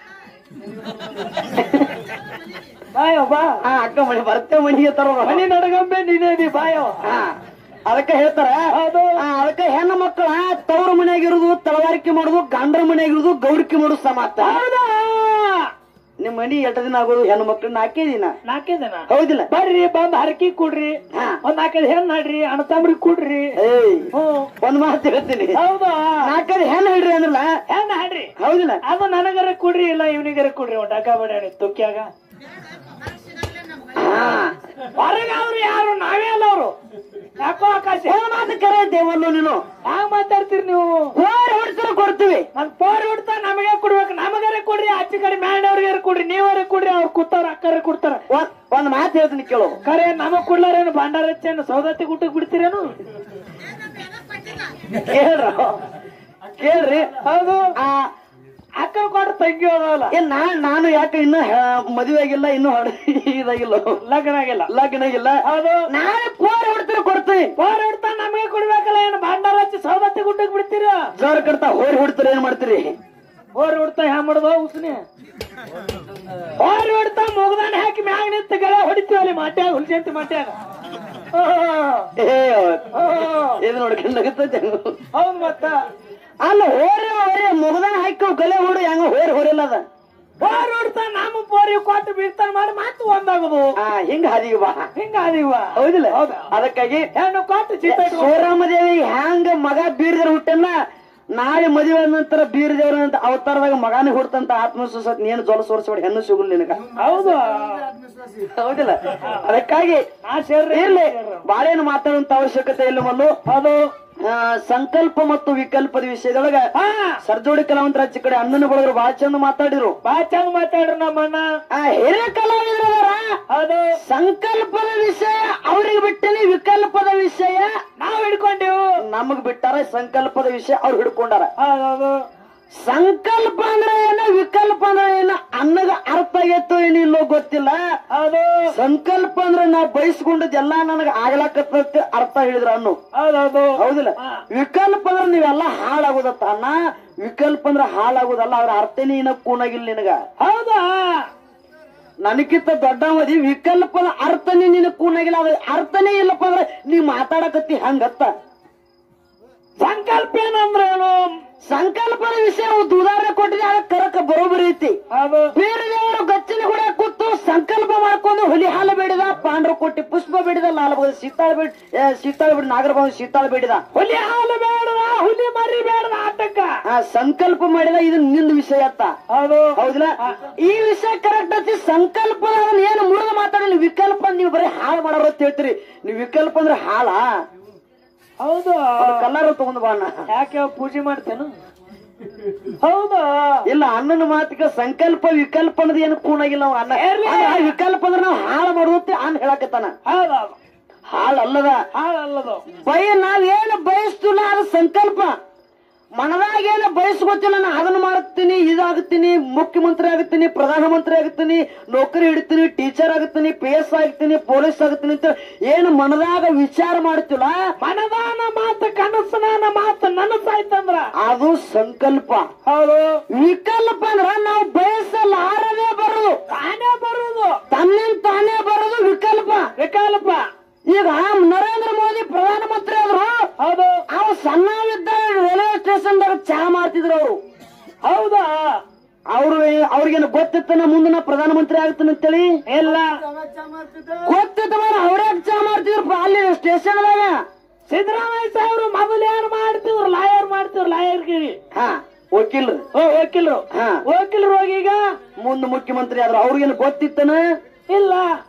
ಬಾಯೋ ಬಾ ಹಾ ಅಕ್ಕ ಮನೆ ಬರ್ತೇವೆ ಮನಿಗೆ ತರೋ ಮನಿ ನಡಗಂಬೆ ನೀನೇ ನೀ ಬಾಯೋ ಹಾ ಅದಕ್ಕ ಹೇಳ್ತಾರ ಹೌದು ಆ, ಅದಕ್ಕ ಹೆಣ್ಣು ಮಕ್ಕಳ ತವ್ರ ಮನೆಯಾಗಿರುದು ತಲವಾರಿಕೆ ಮಾಡುದು ಗಂಡರ ಮನೆಯಾಗಿರುದು ಗೌರಿಕೆ ಮಾಡುದು ಸಮಾತ ಹೌದಾ ನಿಮ್ ಮನಿ ಎಷ್ಟು ದಿನ ಆಗೋದು ಹೆಣ್ಣು ಮಕ್ಕಳು ನಾಲ್ಕೇ ದಿನ ನಾಲ್ಕೇ ದಿನ ಹೌದಿಲ್ಲ ಬರ್ರಿ ಬಂದ್ ಹರಕಿ ಕೊಡ್ರಿ ಹಾ. ಒಂದ್ ನಾಲ್ಕೈದು ಹೆಣ್ಣು ನಡ್ರಿ ಅಣ್ಣತಮ್ರಿ ಕೊಡ್ರಿ ಏಯ್ ಹ್ಮ್ ಒಂದ್ ಮಾತು ಹೇಳ್ತೀನಿ ಹೌದಾ ನಾಲ್ಕೈದು ಹೆಣ್ಣು ಹಿಡ್ರಿ ಅಂದ್ರಲ್ಲ ಹೆಣ್ಣು ಹಾಡ್ರಿ ಹೌದಿಲ್ಲ ಅದು ನನಗರ ಕೊಡ್ರಿ ಇಲ್ಲ ಇವನಿಗರ ಕೊಡ್ರಿ ಒಂದ್ ಡಕ್ಕ ಬಡ್ಯಾಡಿ ತುಕ್ಕ್ಯಾಗ ಹಾ ಹೊರಗ ಅವ್ರು ಯಾರು ನಾವೇ ಅಲ್ಲ ಅವ್ರು ಯಾಕೋ ಆಕಾಶ ಏನ್ ಮಾತು ಕರೆ ದೇವಲ್ಲು ನೀನು ಹ್ಯಾಂಗ ಮಾತಾಡ್ತೀರಿ ನೀವು ಹೋರ್ ಹೊಡ್ಸರ ಕೊಡ್ತೀವಿ ನನ್ ಪೋರ್ ಹೊಡ್ತಾ ನಮಗೆ ಕೊಡ್ಬೇಕು ನಮಗಾರ ಕೊಡ್ರಿ ಆಚೆ ಕಡೆ ಮ್ಯಾಣವ್ರಿಗೆ ಕೊಡ್ರಿ ನೀವರ ಕೊಡ್ರಿ ಅವ್ರು ಕೂತಾರ ಅಕ್ಕರ ಕೊಡ್ತಾರ ಒಂದ್ ಒಂದ್ ಮಾತು ಹೇಳ್ತೀನಿ ಕೇಳು ಕರೆ ನಮಗ್ ಕೊಡ್ಲಾರೇನು ಭಂಡಾರ ಹೆಚ್ಚೇನು ಸೌದತ್ತಿ ಗುಟ್ಟಕ್ ಬಿಡ್ತೀರೇನು ಕೇಳ್ರ ಕೇಳ್ರಿ ಹೌದು ಆ ಅಕ್ಕ ಕೊಟ್ರ ತಂಗಿ ಹೋದವಲ್ಲ ಏನ್ ನಾ ನಾನು ಯಾಕೆ ಇನ್ನು ಮದುವೆ ಆಗಿಲ್ಲ ಇನ್ನು ಹೊಡ- ಇದಾಗಿಲ್ಲ ಲಗ್ನ ಆಗಿಲ್ಲ ಲಗ್ನ ಆಗಿಲ್ಲ ಹೌದು ನಾಳೆ ಫೋರ್ ಹೊಡ್ತೀರ ಕೊಡ್ತೀವಿ ಪೋರ್ ಹೊಡ್ತಾ ನಮಗೆ ಕೊಡ್ಬೇಕಲ್ಲ ಏನು ಭಂಡಾರ ಹಚ್ಚಿ ಸೌದತ್ತಿ ಗುಟ್ಟಕ್ ಬಿಡ್ತೀರ ಜೋರ್ ಕಡ್ತಾ ಹೋರಿ ಹೊಡ್ತೀರ ಏನ್ ಮಾಡ್ತೀರಿ ಪೋರ್ ಹೊಡ್ತಾ ಹ್ಯಾ ಮಾಡುದು ಉಸ್ನಿ ಪೋರ್ ಹೊಡ್ತಾ ಮುಗ್ದಾನ ಹಾಕಿ ಮ್ಯಾಗ ನಿಂತ ಗೆಳೆ ಹೊಡಿತೀವಿ ಅಲ್ಲಿ ಮಾಟ್ಯಾಗ ಹುಲ್ಜಂತಿ ಮಾಟ್ಯಾಗ ಏ ಇದು ನೋಡ್ಕೊಂಡಾಗತ್ತೆ ಹೌದು ಮತ್ತ ಅಲ್ಲ ಹೋರಿ ಹೋರಿ ಮುಗದಾನ ಹಾಕಿ ಗಲೆ ಹೊಡು ಹೆಂಗ ಹೋರಿ ಹೊರಿಲ್ಲ ಅದ ಪೋರ್ ಹೊಡ್ತಾ ನಮ್ಮ ಪೋರಿ ಕೊಟ್ಟು ಬೀರ್ತಾನ ಮಾಡಿ ಮತ್ತೆ ಒಂದಾಗುದು ಆ ಹಿಂಗ ಹದಿಗೆ ಬಾ ಹಿಂಗ ಅದೀವ ಹೌದಿಲ್ಲ ಹೌದಾ? ಅದಕ್ಕಾಗಿ ಹೆಣ್ಣು ಕೊಟ್ಟು ಚೀತ ಇಟ್ಕೊಂಡು ಸೋರಾಮದೇವಿ ಹ್ಯಾಂಗ ಮಗ ಬೀರದ್ರ ಹುಟ್ಟನ್ನ ನಾಳೆ ಮದುವೆ ಆದ ನಂತರ ಬೀರದೇವ್ರ ಅಂತ ಅವತಾರದಾಗ ಮಗಾನೇ ಹುಡ್ತಂತ ಆತ್ಮವಿಶ್ವಾಸ ನೀನು ಜೊಲ ಸೋರ್ಸ್ಬೇಡ ಹೆಣ್ಣು ಸಿಗುಲ್ ನಿನಗ ಹೌದು ಹೌದಿಲ್ಲ ಅದಕ್ಕಾಗಿ ನಾ ಸೇರ್ರಿ ಇರ್ಲಿ ಬಾಳೇನು ಮಾತಾಡುವಂತ ಅವಶ್ಯಕತೆ ಇಲ್ಲ ಮಲ್ಲು ಅದು ಆ, ಸಂಕಲ್ಪ ಮತ್ತು ವಿಕಲ್ಪದ ವಿಷಯದೊಳಗ ಹಾ ಸರ್ಜೋಡಿ ಕಲಾವಂತರ ಆಚೆ ಕಡೆ ಅಣ್ಣನ ಬಳಗರು ಬಹಳ ಚಂದ ಮಾತಾಡಿರು ಬಾ ಚಂದ ಮಾತಾಡ್ರಿ ನಮ್ಮಣ್ಣ ಆ ಹಿರಿಯ ಕಲಾವಿದರ ಹೌದು ಸಂಕಲ್ಪದ ವಿಷಯ ಅವ್ರಿಗೆ ಬಿಟ್ಟನಿ ವಿಕಲ್ಪದ ವಿಷಯ ನಾವ್ ಹಿಡ್ಕೊಂಡೇವು ನಮಗ್ ಬಿಟ್ಟಾರ ಸಂಕಲ್ಪದ ವಿಷಯ ಅವ್ರು ಹಿಡ್ಕೊಂಡಾರ ಹೌದೌದು ಸಂಕಲ್ಪ ಅಂದ್ರೆ ಏನ ವಿಕಲ್ಪ ಅಂದ್ರೆ ಏನ ಅನ್ನಗ ಅರ್ಥ ಆಗೈತೋ ಏನಿಲ್ಲೋ ಗೊತ್ತಿಲ್ಲ ಹೌದು ಸಂಕಲ್ಪ ಅಂದ್ರೆ ನಾವ್ ಬಯಸ್ಕೊಂಡದ್ ಎಲ್ಲಾ ನನಗ ಆಗ್ಲಾಕತ್ತ ಅರ್ಥ ಹೇಳಿದ್ರ ಅನ್ನು ಹೌದೌದು ಹೌದಿಲ್ಲ ಹಾ. ವಿಕಲ್ಪ ಅಂದ್ರೆ ನೀವೆಲ್ಲ ಹಾಳಾಗೋದತ್ತ ಅನ್ನ ವಿಕಲ್ಪ ಅಂದ್ರೆ ಹಾಳಾಗೋದಲ್ಲ ಅದ್ರ ಅರ್ಥನೇ ಏನ ಕೂನಾಗಿಲ್ಲ ನಿನಗ ಹೌದಾ ನನಗಿಂತ ದೊಡ್ಡವದಿ ವಿಕಲ್ಪದ ಅರ್ಥನೇ ನಿನಗ್ ಕೂನಾಗಿಲ್ಲ ಅದ್ರ ಅರ್ಥನೇ ಇಲ್ಲಪ್ಪ ಅಂದ್ರೆ ನೀ ಮಾತಾಡಕತ್ತಿ ಹಂಗತ್ತ ಸಂಕಲ್ಪ ಏನಂದ್ರೇನು ಸಂಕಲ್ಪದ ವಿಷಯ ಒಂದು ಉದಾಹರಣೆ ಕೊಟ್ಟಿದೆ ಅದಕ್ಕೆ ಕರಕ ಬರೋಬರಿ ಐತಿ ಅದು ಬೇರೆ ದೇವರು ಗಚ್ಚಿನ ಕೂಡ ಕೂತು ಸಂಕಲ್ಪ ಮಾಡ್ಕೊಂಡು ಹುಲಿ ಹಾಲು ಬೇಡಿದ ಪಾಂಡ್ರ ಕೊಟ್ಟಿ ಪುಷ್ಪ ಬೇಡಿದ ಲಾಲ ಬಗದ ಸೀತಾಳ ಬೇಡ ಸೀತಾಳ ಬೇಡ ನಾಗರ ಬಾವು ಸೀತಾಳ ಬೇಡಿದ ಹುಲಿ ಹಾಲು ಬೇಡದ ಹುಲಿ ಮರಿ ಬೇಡದ ಆಟಕ್ಕ ಆ ಸಂಕಲ್ಪ ಮಾಡಿದ ಇದು ನಿಂದ ವಿಷಯ ಅತ್ತ ಅದು ಹೌದಿಲ್ಲ ಈ ವಿಷಯ ಕರೆಕ್ಟ್ ಐತಿ ಸಂಕಲ್ಪ ಅದನ್ನ ಏನು ಮುರಿದ ಮಾತಾಡಲಿ ವಿಕಲ್ಪ ನೀವು ಬರೀ ಹಾಳು ಮಾಡೋರು ಅಂತ ಹೇಳ್ತೀರಿ ನೀವು ವಿಕಲ್ಪ ಅಂದ್ರೆ ಹಾಳ ಹೌದು ಕಲ್ಲರ್ ತಗೊಂಡ್ ಬಾ ಅಣ್ಣ ಯಾಕೆ ಪೂಜೆ ಮಾಡ್ತೇನು ಹೌದು ಇಲ್ಲ ಅಣ್ಣನ ಮಾತಿಗೆ ಸಂಕಲ್ಪ ವಿಕಲ್ಪ ಅನ್ನೋದು ಏನು ಕೂಣಾಗಿಲ್ಲ ಅವ ಅಣ್ಣ ಇರ್ಲಿ. ಅಣ್ಣ, ಆ ವಿಕಲ್ಪ ಅಂದ್ರೆ ನಾವು ಹಾಳು ಮಾಡುತ್ತೆ ಅಣ್ಣ ಹೇಳಕತ್ತಾನ ಹೌದು ಹಾಳು ಅಲ್ಲದ ಹಾಳಲ್ಲದು ಬಯ ನಾವೇನು ಬಯಸ್ತಿಲ್ಲ ಅದು ಸಂಕಲ್ಪ ಮನದಾಗ ಏನು ಬಯಸ್ಕೊತಿಲ್ಲ ನಾನು ಅದನ್ನ ಮಾಡ್ತೀನಿ ಇದಾಗುತ್ತೀನಿ ಮುಖ್ಯಮಂತ್ರಿ ಆಗುತ್ತೀನಿ ಪ್ರಧಾನಮಂತ್ರಿ ಆಗುತ್ತೀನಿ ನೌಕರಿ ಹಿಡಿತೀನಿ ಟೀಚರ್ ಆಗುತ್ತೀನಿ ಪಿ ಎಸ್ ಆಗ್ತೀನಿ ಪೊಲೀಸ್ ಆಗುತ್ತೀನಿ ಅಂತ ಏನು ಮನದಾಗ ವಿಚಾರ ಮಾಡ್ತಿಲ್ಲ ಮನದಾನ ಮಾತು ಕನಸನಾನ ಮಾತು ನನಸಾಯ್ತಂದ್ರ ಅದು ಸಂಕಲ್ಪ ಹೌದು ವಿಕಲ್ಪ ಅಂದ್ರ ನಾವು ಬಯಸಲಾರದೆ ಬರೋದು ತಾನೇ ಬರುವುದು ತನ್ನಿಂದ ತಾನೇ ಬರೋದು ವಿಕಲ್ಪ ವಿಕಲ್ಪ ಈಗ ನರೇಂದ್ರ ಮೋದಿ ಪ್ರಧಾನಮಂತ್ರಿ ಆದ್ರು ಹೌದು ಅವ್ ಸಣ್ಣವಿದ್ದ ರೈಲ್ವೆ ಸ್ಟೇಷನ್ದಾಗ ಚಹಾ ಮಾಡ್ತಿದ್ರು ಅವರು ಹೌದಾ ಅವ್ರು ಅವ್ರಿಗೇನು ಗೊತ್ತಿತ್ತನ ಮುಂದೆ ನಾ ಪ್ರಧಾನಮಂತ್ರಿ ಆಗ್ತಾನೆ ಅಂತೇಳಿ ಇಲ್ಲ ಗೊತ್ತಿತ್ತ ಮೇಲೆ ಅವ್ರೇ ಚಹಾ ಮಾಡ್ತಿದ್ರು ಅಲ್ಲಿ ಸ್ಟೇಷನ್ದಾಗ ಸಿದ್ದರಾಮಯ್ಯ ಸಾಹೇಬ್ರು ಮೊದಲು ಏನ್ ಮಾಡ್ತಿದ್ರು ಲಾಯರ್ ಮಾಡ್ತಿದ್ರು ಲಾಯರ್ಗಿರಿ ಹಾ ವಕೀಲರು ಓ ವಕೀಲರು ಹಾ ವಕೀಲರು ಹೋಗಿ ಈಗ ಮುಂದೆ ಮುಖ್ಯಮಂತ್ರಿ ಆದ್ರು ಅವ್ರಿಗೇನು ಗೊತ್ತಿತ್ತನ ಇಲ್ಲ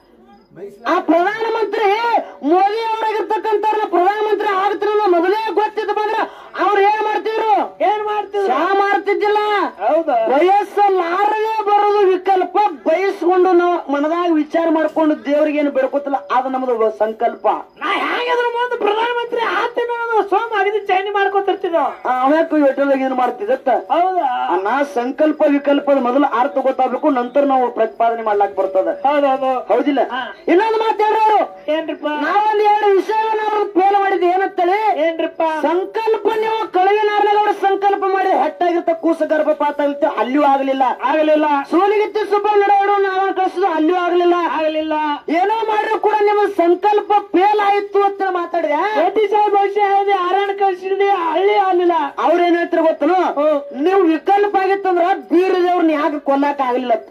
ಆ ಪ್ರಧಾನಮಂತ್ರಿ ಮೋದಿ ಅವರಾಗಿರ್ತಕ್ಕಂಥ ಪ್ರಧಾನಮಂತ್ರಿ ಆಗ್ತಾರ ಮೊದಲೇ ಗೊತ್ತಿತ್ತು ಬಂದ್ರ ಅವ್ರು ಏನ್ ಮಾಡ್ತಿದ್ರು ಏನ್ ಮಾಡ್ತಿದ್ರು ಚಹಾ ಮಾಡ್ತಿದ್ದಿಲ್ಲ ಹೌದಾ ಬಯಸಲಾರದೆ ಬರೋದು ವಿಕಲ್ಪ ಬಯಸ್ಕೊಂಡು ನಾವು ಮನದಾಗ ವಿಚಾರ ಮಾಡ್ಕೊಂಡು ದೇವ್ರಿಗೆ ಏನು ಬೇಡ್ಕೊತಿಲ್ಲ ಅದು ನಮ್ದು ಸಂಕಲ್ಪ ನಾ ಹೇಗಾದ್ರೂ ಮುಂದೆ ಪ್ರಧಾನಮಂತ್ರಿ ಆತನ ಸೋಮ ಅಗದಿ ಚೈನಿ ಮಾಡ್ಕೊತಿರ್ತಿದ್ವು ಅವಕ್ಕೂ ಎಟ್ಟದಾಗ ಏನ್ ಮಾಡ್ತಿದತ್ತ ಹೌದಾ ನಾ ಸಂಕಲ್ಪ ವಿಕಲ್ಪದ ಮೊದಲು ಅರ್ಥ ಗೊತ್ತಾಗ್ಬೇಕು ನಂತರ ನಾವು ಪ್ರತಿಪಾದನೆ ಮಾಡ್ಲಾಕ್ ಬರ್ತದ ಹೌದೌದು ಹೌದಿಲ್ಲ ಹಾ. ಇನ್ನೊಂದು ಮಾತಾಡೋರು ಏನ್ರಿಪ್ಪ ನಾವೊಂದ್ ಎರಡು ವಿಷಯವನ್ನ ಅವ್ರು ಫೇಲ್ ಮಾಡಿದ್ವಿ ಏನಂತೇಳಿ ಏನ್ರಿಪ್ಪ ಸಂಕಲ್ಪ ನೀವು ಕಳವಿನಾರ್ನಗೌಡ ಸಂಕಲ್ಪ ಮಾಡಿ ಹೆಟ್ಟಾಗಿರ್ತ ಕೂಸ ಗರ್ಭಪಾತ ಆಗಿತ್ತು ಅಲ್ಲಿಯೂ ಆಗ್ಲಿಲ್ಲ ಆಗಲಿಲ್ಲ ಸೋಲಿಗಿತ್ತು ಸುಬ್ಬಣ್ಣನವರು ನಾವ ಕಳಿಸಿದ್ರು ಅಲ್ಲಿಯೂ ಆಗ್ಲಿಲ್ಲ ಆಗಲಿಲ್ಲ ಏನೋ ಮಾಡಿದ್ರು ಕೂಡ ನಿಮ್ಮ ಸಂಕಲ್ಪ ಫೇಲ್ ಆಯ್ತು ಅಂತ ಮಾತಾಡಿದೆ ಜ್ಯೋತಿ ಸಾಹೇಬ್ ಭವಿಷ್ಯ ಹೇಳಿದೆ ಆರಣ ಕಳ್ಸಿದ್ವಿ ಹಳ್ಳಿ ಆಗ್ಲಿಲ್ಲ ಅವ್ರೇನ್ ಹೇಳ್ತಾರೆ ಗೊತ್ತನು ನೀವು ವಿಕಲ್ಪ ಆಗಿತ್ತಂದ್ರ ಬೀರದೇವ್ರನ್ನ ಯಾಕೆ ಕೊಲ್ಲಾಕ ಆಗ್ಲಿಲ್ಲ ಅಂತ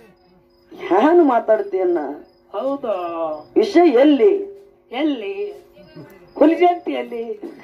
ಏನ್ ಮಾತಾಡ್ತೀಯನ್ನ ಹೌದು ವಿಷಯ ಎಲ್ಲಿ ಎಲ್ಲಿ ಹುಲಿಜಂತಿಯಲ್ಲಿ